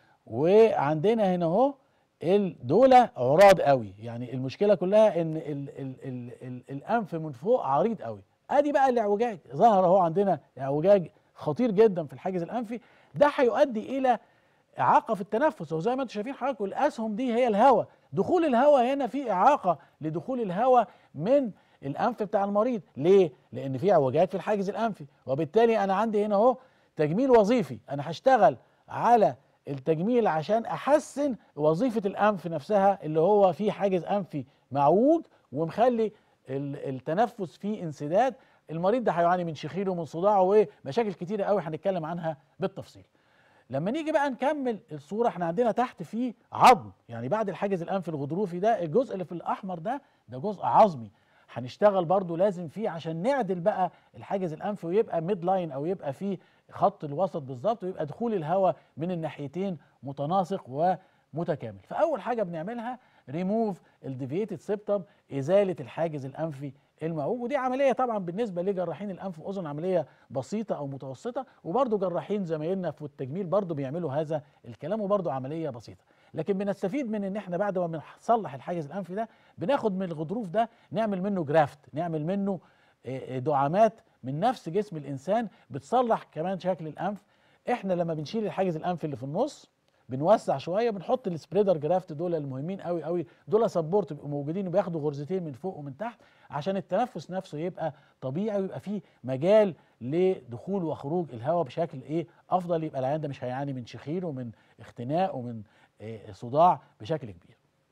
وعندنا هنا اهو ال- دول عراض قوي يعني المشكله كلها ان ال ال ال ال الانف من فوق عريض قوي ادي بقى الاعوجاج ظهر اهو عندنا اعوجاج خطير جدا في الحاجز الانفي ده هيؤدي الى اعاقه في التنفس وزي ما انتم شايفين حضراتكم الاسهم دي هي الهواء دخول الهواء هنا في اعاقه لدخول الهواء من الانف بتاع المريض ليه لان في اعوجاج في الحاجز الانفي وبالتالي انا عندي هنا اهو تجميل وظيفي انا هشتغل على التجميل عشان احسن وظيفه الانف نفسها اللي هو في حاجز انفي معوج ومخلي ال- التنفس فيه انسداد المريض ده هيعاني من شخير ومن صداع ومشاكل كتيره قوي هنتكلم عنها بالتفصيل لما نيجي بقى نكمل الصوره احنا عندنا تحت فيه عظم يعني بعد الحاجز الانفي الغضروفي ده الجزء اللي في الاحمر ده ده جزء عظمي هنشتغل برضو لازم فيه عشان نعدل بقى الحاجز الانفي ويبقى ميد لاين او يبقى فيه خط الوسط بالظبط ويبقى دخول الهواء من الناحيتين متناسق ومتكامل فاول حاجه بنعملها ريموف الديفيتد سيبتم ازاله الحاجز الانفي المعوج ودي عمليه طبعا بالنسبه لجراحين الانف واذن عمليه بسيطه او متوسطه وبرضه جراحين زمايلنا في التجميل برضه بيعملوا هذا الكلام وبرضه عمليه بسيطه لكن بنستفيد من ان احنا بعد ما بنصلح الحاجز الانفي ده بناخد من الغضروف ده نعمل منه جرافت نعمل منه آه، آه، دعامات من نفس جسم الانسان بتصلح كمان شكل الانف احنا لما بنشيل الحاجز الانفي اللي في النص بنوسع شويه بنحط السبريدر جرافت دول المهمين قوي قوي دول سبورت بيبقوا موجودين وبياخدوا غرزتين من فوق ومن تحت عشان التنفس نفسه يبقى طبيعي ويبقى فيه مجال لدخول وخروج الهواء بشكل ايه افضل يبقى العيان ده مش هيعاني من شخير ومن اختناق ومن إيه صداع بشكل كبير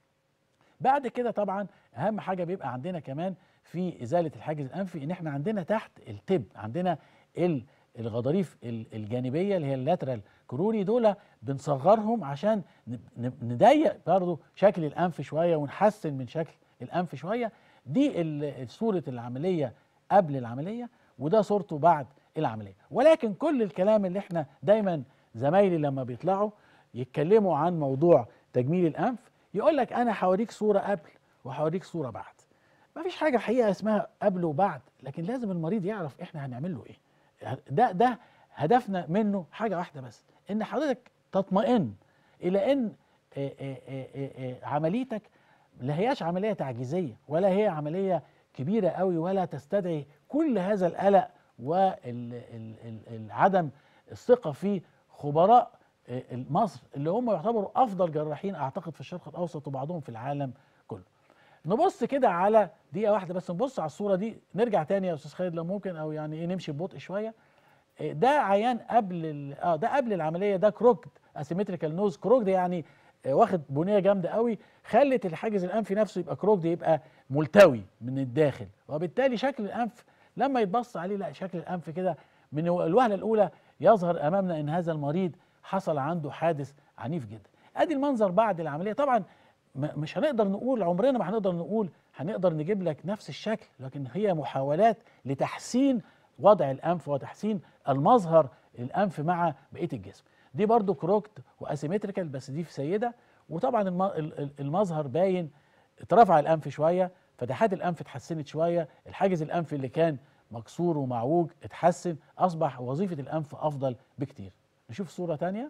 بعد كده طبعا اهم حاجه بيبقى عندنا كمان في ازاله الحاجز الانفي ان احنا عندنا تحت التب عندنا ال- الغضاريف ال- الجانبيه اللي هي اللاترال كروني دول بنصغرهم عشان ن- ن- نضيق برضه شكل الانف شويه ونحسن من شكل الانف شويه دي ال- صوره العمليه قبل العمليه وده صورته بعد العمليه ولكن كل الكلام اللي احنا دايما زمايلي لما بيطلعوا يتكلموا عن موضوع تجميل الانف يقول لك انا هوريك صوره قبل وهوريك صوره بعد ما فيش حاجه الحقيقه اسمها قبل وبعد لكن لازم المريض يعرف احنا هنعمل له ايه ده ده هدفنا منه حاجه واحده بس ان حضرتك تطمئن الى ان آه، آه، آه، آه، آه، عمليتك لا هياش عمليه تعجيزيه ولا هي عمليه كبيره قوي ولا تستدعي كل هذا القلق وعدم الثقه في خبراء آه، مصر اللي هم يعتبروا افضل جراحين اعتقد في الشرق الاوسط وبعضهم في العالم كله نبص كده على دقيقه واحده بس نبص على الصوره دي نرجع تاني يا استاذ خالد لو ممكن او يعني ايه نمشي ببطء شويه إيه ده عيان قبل ال- اه ده قبل العمليه ده كروكد اسيمتريكال نوز كروكد يعني آه، واخد بنيه جامده قوي خلت الحاجز الانفي نفسه يبقى كروكد يبقى ملتوي من الداخل وبالتالي شكل الانف لما يتبص عليه لا شكل الانف كده من الوهله الاولى يظهر امامنا ان هذا المريض حصل عنده حادث عنيف جدا ادي المنظر بعد العمليه طبعا م- مش هنقدر نقول عمرنا ما هنقدر نقول هنقدر نجيب لك نفس الشكل لكن هي محاولات لتحسين وضع الانف وتحسين المظهر الانف مع بقيه الجسم دي برضو كروكت واسيمتريكال بس دي في سيده وطبعا الم- ال- ال- المظهر باين اترفع الانف شويه فتحات الانف اتحسنت شويه الحاجز الانفي اللي كان مكسور ومعوج اتحسن اصبح وظيفه الانف افضل بكتير نشوف صوره تانية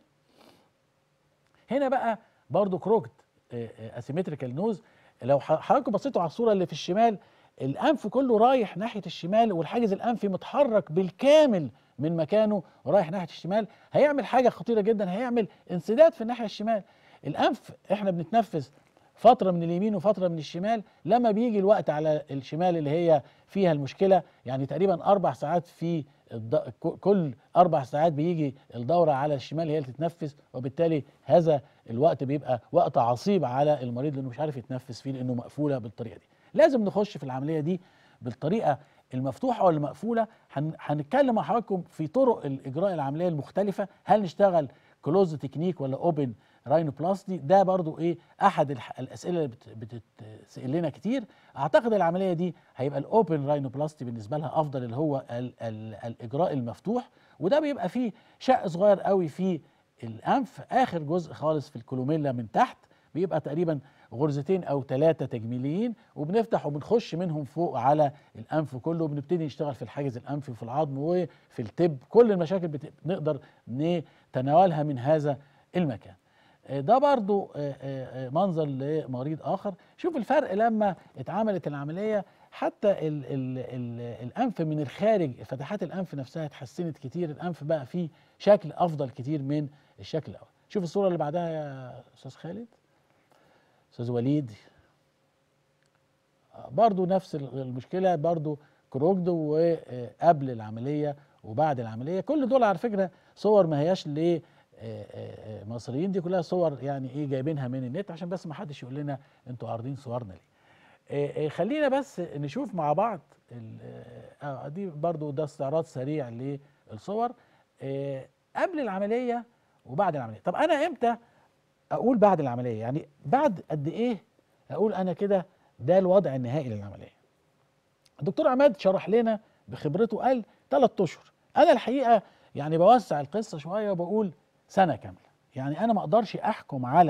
هنا بقى برضو كروكت اسيمتريكال نوز لو ح- حضراتكم بصيتوا على الصوره اللي في الشمال الانف كله رايح ناحيه الشمال والحاجز الانفي متحرك بالكامل من مكانه ورايح ناحيه الشمال هيعمل حاجه خطيره جدا هيعمل انسداد في الناحيه الشمال الانف احنا بنتنفس فتره من اليمين وفتره من الشمال لما بيجي الوقت على الشمال اللي هي فيها المشكله يعني تقريبا اربع ساعات في الد... ك- كل اربع ساعات بيجي الدوره على الشمال هي اللي تتنفس وبالتالي هذا الوقت بيبقى وقت عصيب على المريض لانه مش عارف يتنفس فيه لانه مقفوله بالطريقه دي لازم نخش في العمليه دي بالطريقه المفتوحه ولا مقفوله هن... هنتكلم مع حضراتكم في طرق الاجراء العمليه المختلفه هل نشتغل كلوز تكنيك ولا اوبن راينوبلاستي ده برضو ايه احد الح... الاسئله اللي بت... بتتسال لنا كتير اعتقد العمليه دي هيبقى الاوبن راينوبلاستي بالنسبه لها افضل اللي هو ال... ال... الاجراء المفتوح وده بيبقى فيه شق صغير قوي في الانف اخر جزء خالص في الكولوميلا من تحت بيبقى تقريبا غرزتين او ثلاثه تجميليين وبنفتح وبنخش منهم فوق على الانف كله وبنبتدي نشتغل في الحاجز الانفي وفي العظم وفي التب كل المشاكل بت... نقدر نتناولها من هذا المكان آه، ده برضو آه، آه، آه، منظر لمريض اخر شوف الفرق لما اتعملت العمليه حتى ال ال ال الانف من الخارج فتحات الانف نفسها اتحسنت كتير الانف بقى فيه شكل افضل كتير من الشكل الاول شوف الصوره اللي بعدها يا استاذ خالد استاذ وليد آه، برضو نفس المشكله برضو كروكد وقبل العمليه وبعد العمليه كل دول على فكره صور ما هياش ل آه، آه، آه، مصريين دي كلها صور يعني ايه جايبينها من النت عشان بس ما حدش يقول لنا انتوا عارضين صورنا ليه آه، آه، خلينا بس نشوف مع بعض ال- اه آه، دي برضو ده استعراض سريع للصور آه، قبل العمليه وبعد العمليه طب انا امتى اقول بعد العمليه يعني بعد قد ايه اقول انا كده ده الوضع النهائي للعمليه الدكتور عماد شرح لنا بخبرته قال ثلاث اشهر انا الحقيقه يعني بوسع القصه شويه وبقول سنه كامله يعني انا ما اقدرش احكم على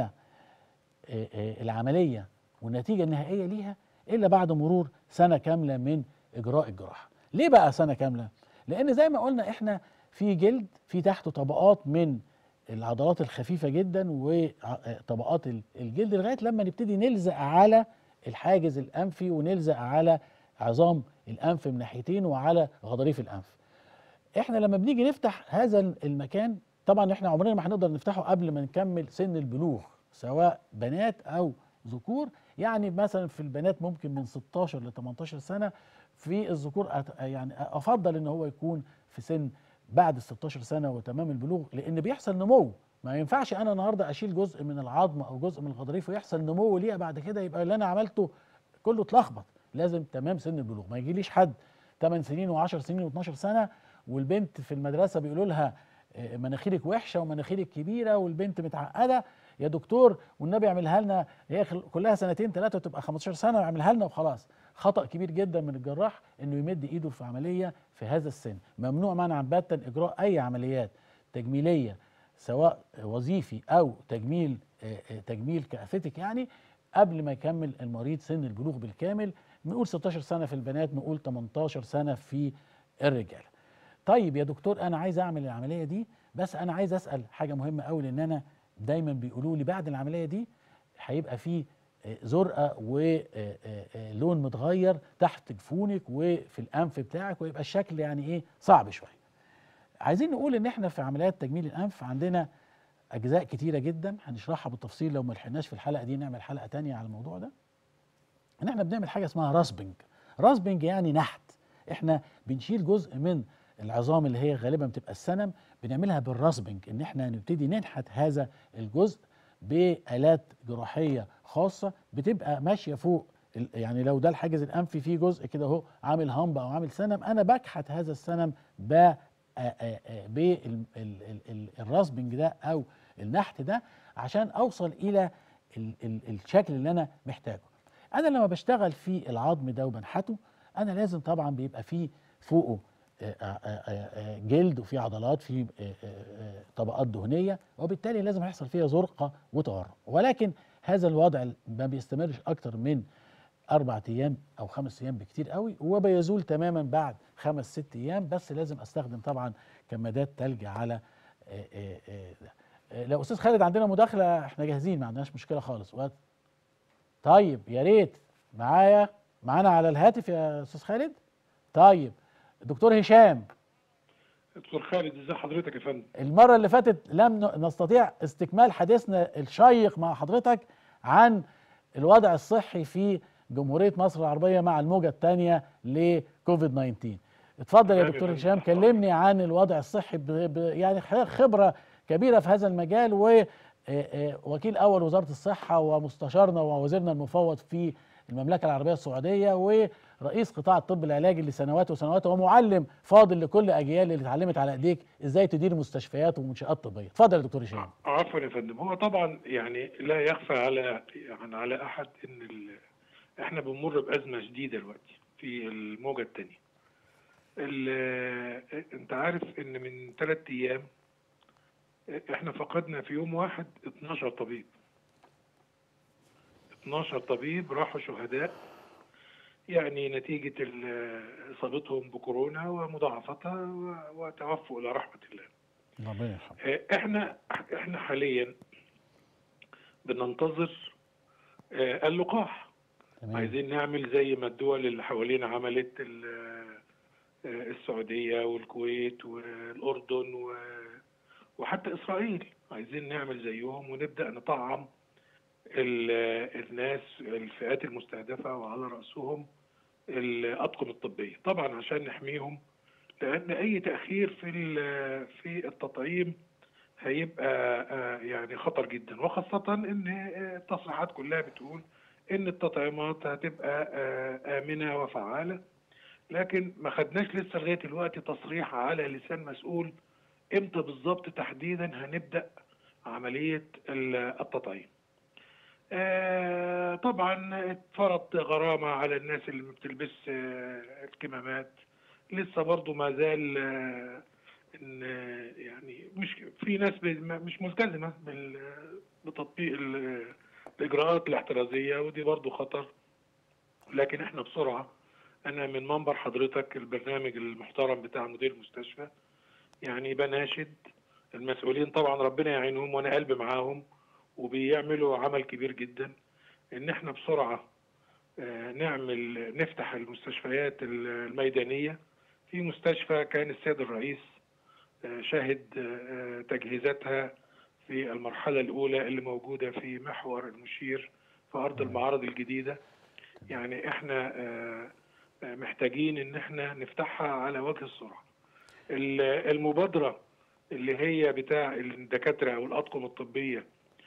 آه، آه، العمليه والنتيجه النهائيه ليها الا بعد مرور سنه كامله من اجراء الجراحه ليه بقى سنه كامله لان زي ما قلنا احنا في جلد في تحته طبقات من العضلات الخفيفه جدا وطبقات ال- الجلد لغايه لما نبتدي نلزق على الحاجز الانفي ونلزق على عظام الانف من ناحيتين وعلى غضاريف الانف احنا لما بنيجي نفتح هذا المكان طبعا احنا عمرنا ما هنقدر نفتحه قبل ما نكمل سن البلوغ سواء بنات او ذكور يعني مثلا في البنات ممكن من 16 ل 18 سنه في الذكور أت- يعني افضل ان هو يكون في سن بعد ال 16 سنه وتمام البلوغ لان بيحصل نمو ما ينفعش انا النهارده اشيل جزء من العظم او جزء من الغضاريف ويحصل نمو ليها بعد كده يبقى اللي انا عملته كله اتلخبط لازم تمام سن البلوغ ما يجيليش حد 8 سنين و10 سنين و12 سنه والبنت في المدرسه بيقولوا لها آه، مناخيرك وحشه ومناخيرك كبيره والبنت متعقده يا دكتور والنبي اعملها لنا هي خل- كلها سنتين ثلاثه وتبقى 15 سنه واعملها لنا وخلاص خطا كبير جدا من الجراح انه يمد ايده في عمليه في هذا السن ممنوع منعا باتا اجراء اي عمليات تجميليه سواء وظيفي او تجميل آه، آه، تجميل كاثيتك يعني قبل ما يكمل المريض سن البلوغ بالكامل نقول 16 سنه في البنات نقول 18 سنه في الرجاله طيب يا دكتور انا عايز اعمل العمليه دي بس انا عايز اسال حاجه مهمه قوي لان انا دايما بيقولوا لي بعد العمليه دي هيبقى في آه، زرقاء ولون متغير تحت جفونك وفي الانف بتاعك ويبقى الشكل يعني ايه صعب شويه عايزين نقول ان احنا في عمليات تجميل الانف عندنا اجزاء كتيره جدا هنشرحها بالتفصيل لو ما لحقناش في الحلقه دي نعمل حلقه تانية على الموضوع ده ان احنا بنعمل حاجه اسمها راسبنج راسبنج يعني نحت احنا بنشيل جزء من العظام اللي هي غالبا بتبقى السنم بنعملها بالراسبنج ان احنا نبتدي ننحت هذا الجزء بآلات جراحية خاصة بتبقى ماشية فوق ال- يعني لو ده الحاجز الأنفي فيه جزء كده اهو عامل همب أو عامل سنم أنا بكحت هذا السنم ب بالراسبنج ده أو النحت ده عشان أوصل إلى ال ال الشكل اللي أنا محتاجه أنا لما بشتغل في العظم ده وبنحته أنا لازم طبعا بيبقى فيه فوقه آه، آه، آه، آه، جلد وفي عضلات في آه، آه، آه، طبقات دهنيه وبالتالي لازم يحصل فيها زرقه وتورم ولكن هذا الوضع ما بيستمرش اكتر من اربع ايام او خمس ايام بكتير قوي وبيزول تماما بعد خمس ست ايام بس لازم استخدم طبعا كمادات تلج على آه، آه، آه، ده. آه، لو استاذ خالد عندنا مداخله احنا جاهزين ما عندناش مشكله خالص و- طيب يا ريت معايا معانا على الهاتف يا استاذ خالد طيب دكتور هشام دكتور خالد ازي حضرتك يا فندم المرة اللي فاتت لم ن- نستطيع استكمال حديثنا الشيق مع حضرتك عن الوضع الصحي في جمهورية مصر العربية مع الموجة الثانية لكوفيد 19 اتفضل يا تمام يا دكتور فندم، هشام تحت أمرك. كلمني عن الوضع الصحي ب... ب... يعني خ- خبرة كبيرة في هذا المجال ووكيل أول وزارة الصحة ومستشارنا ووزيرنا المفوض في المملكة العربية السعودية ورئيس قطاع الطب العلاجي لسنوات وسنوات ومعلم فاضل لكل أجيال اللي اتعلمت على إيديك إزاي تدير مستشفيات ومنشآت طبية اتفضل يا دكتور هشام عفوا يا فندم هو طبعا يعني لا يخفى على يعني على احد ان ال... احنا بنمر بازمه شديده دلوقتي في الموجه الثانيه ال... انت عارف ان من ثلاث ايام احنا فقدنا في يوم واحد 12 طبيب 12 طبيب راحوا شهداء يعني نتيجة ال- إصابتهم بكورونا ومضاعفتها و- وتوفوا إلى رحمة الله ربنا يرحمه احنا احنا حاليا بننتظر آه، اللقاح تمام عايزين نعمل زي ما الدول اللي حوالينا عملت ال- آه، السعودية والكويت والأردن و- وحتى إسرائيل عايزين نعمل زيهم ونبدأ نطعم ال- الناس الفئات المستهدفة وعلى رأسهم الأطقم الطبية طبعا عشان نحميهم لأن أي تأخير في ال- في التطعيم هيبقى آه، يعني خطر جدا وخاصة إن آه، التصريحات كلها بتقول إن التطعيمات هتبقى آه، آمنة وفعالة لكن ما خدناش لسه لغاية دلوقتي تصريح على لسان مسؤول إمتى بالظبط تحديدا هنبدأ عملية ال- التطعيم آه، طبعا اتفرض غرامة على الناس اللي ما بتلبس آه، الكمامات لسه برضو ما زال آه، ان آه، يعني مش في ناس ب- ما- مش ملتزمة بال- بتطبيق ال- الإجراءات الاحترازية ودي برضو خطر لكن احنا بسرعة أنا من منبر حضرتك البرنامج المحترم بتاع مدير المستشفى يعني بناشد المسؤولين طبعا ربنا يعينهم وأنا قلبي معاهم وبيعملوا عمل كبير جدا ان احنا بسرعه آه، نعمل نفتح المستشفيات الميدانيه في مستشفى كان السيد الرئيس آه، شاهد آه، تجهيزاتها في المرحله الاولى اللي موجوده في محور المشير في ارض المعارض الجديده يعني احنا آه، آه، محتاجين ان احنا نفتحها على وجه السرعه ال- المبادره اللي هي بتاع الدكاتره او الاطقم الطبيه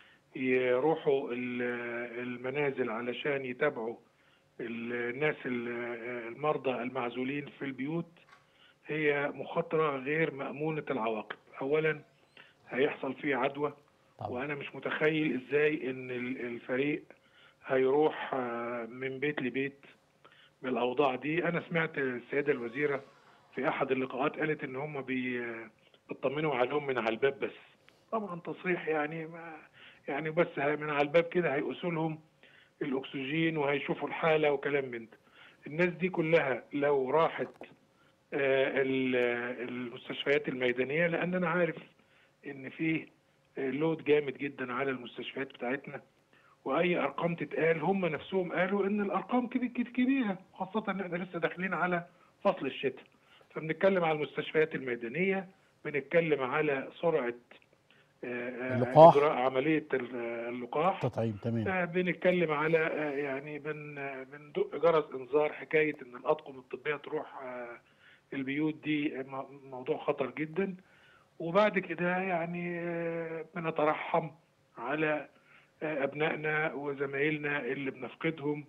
يروحوا ال- المنازل علشان يتابعوا الناس ال- المرضى المعزولين في البيوت هي مخاطرة غير مأمونة العواقب أولا هيحصل فيه عدوى طبعا وأنا مش متخيل إزاي إن ال- الفريق هيروح آه، من بيت لبيت بالأوضاع دي أنا سمعت السيدة الوزيرة في أحد اللقاءات قالت إن هم بي- بيطمنوا عليهم من على الباب بس طبعا تصريح يعني ما يعني بس ه- من على الباب كده هيقيسوا لهم الاكسجين وهيشوفوا الحاله وكلام من ده الناس دي كلها لو راحت آه، ال- آه، المستشفيات الميدانيه لان انا عارف ان في آه، لود جامد جدا على المستشفيات بتاعتنا واي ارقام تتقال هم نفسهم قالوا ان الارقام كبي- كبي- كبيره خاصه ان احنا لسه داخلين على فصل الشتاء فبنتكلم على المستشفيات الميدانيه بنتكلم على سرعه آه، اللقاح. اجراء عمليه ال- اللقاح تطعيم تمام آه، بنتكلم على آه، يعني بن آه، بندق جرس انذار حكايه ان الاطقم الطبيه تروح آه، البيوت دي م- موضوع خطر جدا وبعد كده يعني آه، بنترحم على آه، ابنائنا وزمايلنا اللي بنفقدهم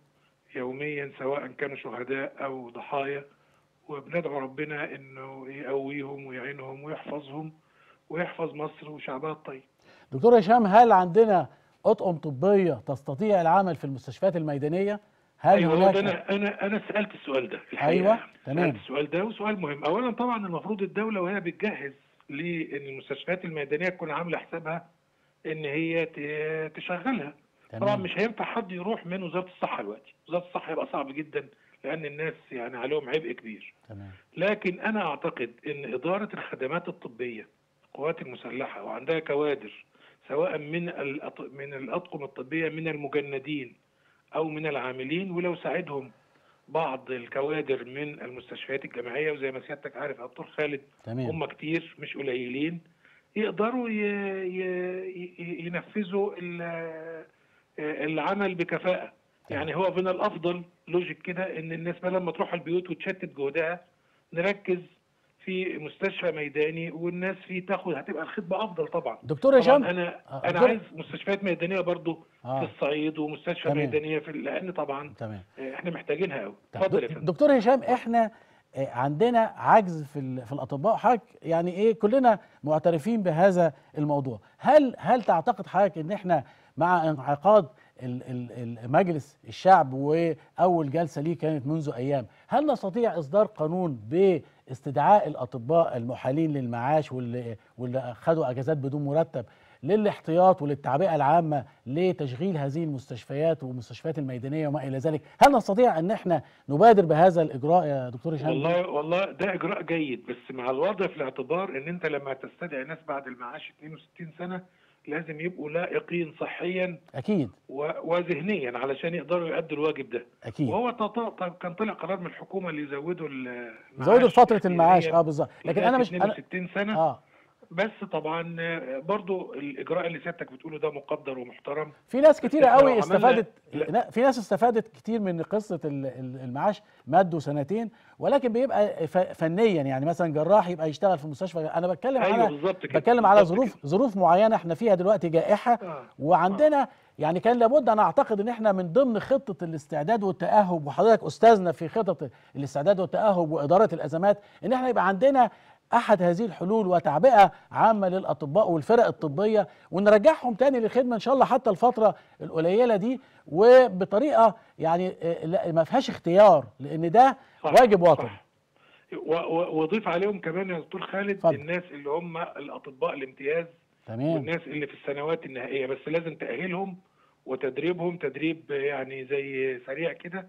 يوميا سواء كانوا شهداء او ضحايا وبندعو ربنا انه يقويهم ويعينهم ويحفظهم ويحفظ مصر وشعبها الطيب دكتور هشام هل عندنا اطقم طبيه تستطيع العمل في المستشفيات الميدانيه هل ايوه هو هناك ده انا انا انا سالت السؤال ده الحقيقة أيوة، يعني. تمام. سالت السؤال ده وسؤال مهم اولا طبعا المفروض الدوله وهي بتجهز لان المستشفيات الميدانيه تكون عامله حسابها ان هي ت- تشغلها تمام. طبعا مش هينفع حد يروح من وزاره الصحه دلوقتي وزاره الصحه هيبقى صعب جدا لان الناس يعني عليهم عبء كبير تمام لكن انا اعتقد ان اداره الخدمات الطبيه القوات المسلحه وعندها كوادر سواء من الأط- من الاطقم الطبيه من المجندين او من العاملين ولو ساعدهم بعض الكوادر من المستشفيات الجامعيه وزي ما سيادتك عارف يا دكتور خالد تمام هم كتير مش قليلين يقدروا ي... ي... ي- ينفذوا ال- العمل بكفاءة يعني هو من الأفضل لوجيك كده إن الناس بدل ما تروح البيوت وتشتت جهدها نركز في مستشفى ميداني والناس فيه تاخد هتبقى الخدمة أفضل طبعا دكتور هشام طبعا أنا آه، أنا دكتور- عايز مستشفيات ميدانية برضو آه. في الصعيد ومستشفى تمام. ميدانية في لأن طبعا تمام إحنا محتاجينها قوي طب اتفضل يا دك- فندم دكتور هشام احنا آه، عندنا عجز في ال- في الاطباء حضرتك يعني ايه كلنا معترفين بهذا الموضوع هل هل تعتقد حضرتك ان احنا مع انعقاد ال- ال- ال- مجلس الشعب واول جلسه ليه كانت منذ ايام هل نستطيع اصدار قانون باستدعاء الاطباء المحالين للمعاش واللي واللي خدوا اجازات بدون مرتب للاحتياط وللتعبئه العامه لتشغيل هذه المستشفيات والمستشفيات الميدانيه وما الى ذلك، هل نستطيع ان احنا نبادر بهذا الاجراء يا دكتور هشام؟ والله والله ده اجراء جيد بس مع الوضع في الاعتبار ان انت لما تستدعي ناس بعد المعاش 62 سنه لازم يبقوا لائقين صحيا اكيد و- وذهنيا علشان يقدروا يأدوا الواجب ده اكيد وهو تط- طب كان طلع قرار من الحكومه اللي يزودوا ال- زودوا المعاش فتره المعاش اختيارياً اه بالظبط لكن انا مش انا 62 سنه اه بس طبعا آه، برضو الاجراء اللي سيادتك بتقوله ده مقدر ومحترم في ناس كتيرة إحنا لو قوي عملنا- استفادت لا. لا في ناس استفادت كتير من قصة ال- ال- المعاش مادوا سنتين ولكن بيبقى ف- فنيا يعني مثلا جراح يبقى يشتغل في مستشفى انا بتكلم ايوه على بالظبط كده بتكلم على بالظبط ظروف ظروف معينة احنا فيها دلوقتي جائحة آه. وعندنا يعني كان لابد انا اعتقد ان احنا من ضمن خطة الاستعداد والتأهب وحضرتك استاذنا في خطط الاستعداد والتأهب وإدارة الأزمات ان احنا يبقى عندنا احد هذه الحلول وتعبئه عامه للاطباء والفرق الطبيه ونرجعهم تاني للخدمه ان شاء الله حتى الفتره القليله دي وبطريقه يعني آه، لا ما فيهاش اختيار لان ده صح، واجب وطني صح. و- و- واضيف عليهم كمان يا دكتور خالد اتفضل. الناس اللي هم الاطباء الامتياز تمام والناس اللي في السنوات النهائيه بس لازم تاهيلهم وتدريبهم تدريب يعني زي سريع كده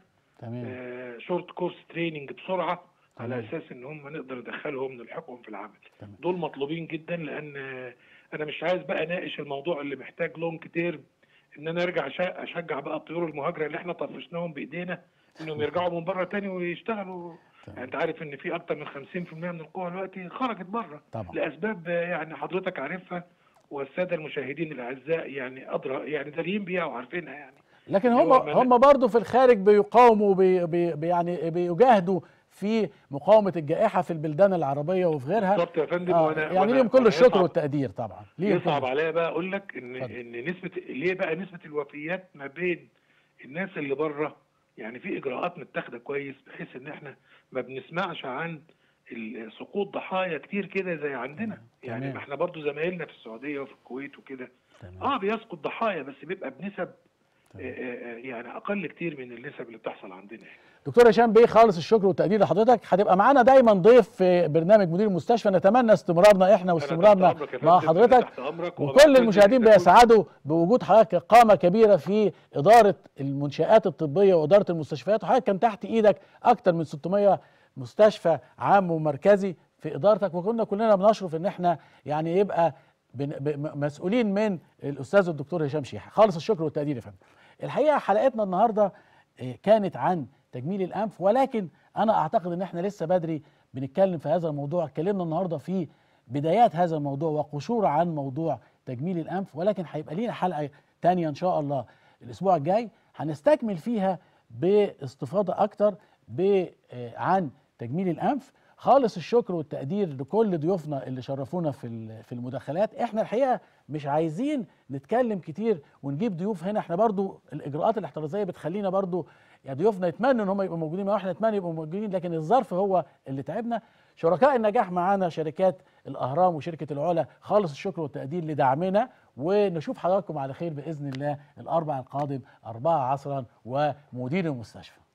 تمام شورت كورس تريننج بسرعه على تمام. اساس ان هم نقدر ندخلهم نلحقهم في العمل تمام. دول مطلوبين جدا لان آه، انا مش عايز بقى اناقش الموضوع اللي محتاج لونج تيرم ان انا ارجع أش- اشجع بقى الطيور المهاجره اللي احنا طفشناهم بايدينا انهم يرجعوا من بره تاني ويشتغلوا تمام. يعني انت عارف ان في اكتر من 50% من القوى دلوقتي خرجت بره طبعا لاسباب آه، يعني حضرتك عارفها والساده المشاهدين الاعزاء يعني ادرى يعني دارين بيها وعارفينها يعني لكن اللي هم هو المنا- هم برضه في الخارج بيقاوموا بي بي بي- يعني بيجاهدوا في مقاومه الجائحه في البلدان العربيه وفي غيرها بالظبط يا فندم آه وأنا- يعني وأنا- ليهم كل وأنا الشكر يصعب- والتقدير طبعا ليهم كل يصعب عليا بقى اقول لك ان اتفضل. ان نسبه ليه بقى نسبه الوفيات ما بين الناس اللي بره يعني في اجراءات متاخده كويس بحيث ان احنا ما بنسمعش عن ال- سقوط ضحايا كتير كده زي عندنا تمام. يعني تمام. ما احنا برضو زمايلنا في السعوديه وفي الكويت وكده تمام. اه بيسقط ضحايا بس بيبقى بنسب تمام. آه، آه، يعني اقل كتير من النسب اللي بتحصل عندنا يعني. دكتور هشام بيه خالص الشكر والتقدير لحضرتك هتبقى معانا دايما ضيف في برنامج مدير المستشفى نتمنى استمرارنا احنا أنا تحت واستمرارنا أمرك يا مع فندم، أنا حضرتك تحت أمرك وكل وبعتذر المشاهدين إذا كنت- بيسعدوا بوجود حضرتك قامه كبيره في اداره المنشات الطبيه واداره المستشفيات وحضرتك كان تحت ايدك اكتر من 600 مستشفى عام ومركزي في ادارتك وكنا كلنا بنشرف ان احنا يعني يبقى بن- ب- م- مسؤولين من الاستاذ الدكتور هشام شيحه خالص الشكر والتقدير يا فندم الحقيقه حلقتنا النهارده آه، كانت عن تجميل الانف ولكن انا اعتقد ان احنا لسه بدري بنتكلم في هذا الموضوع اتكلمنا النهارده في بدايات هذا الموضوع وقشور عن موضوع تجميل الانف ولكن هيبقى لينا حلقه تانية ان شاء الله الاسبوع الجاي هنستكمل فيها باستفاضه اكتر ب- آه، عن تجميل الانف خالص الشكر والتقدير لكل ضيوفنا اللي شرفونا في ال- في المداخلات احنا الحقيقه مش عايزين نتكلم كتير ونجيب ضيوف هنا احنا برضو الاجراءات الاحترازيه بتخلينا برضو يعني ضيوفنا يتمنوا ان هم يبقوا موجودين ما احنا نتمنى يبقوا موجودين لكن الظرف هو اللي تعبنا شركاء النجاح معانا شركات الاهرام وشركه العلا خالص الشكر والتقدير لدعمنا ونشوف حضراتكم على خير باذن الله الاربع القادم أربعة عصرا ومدير المستشفى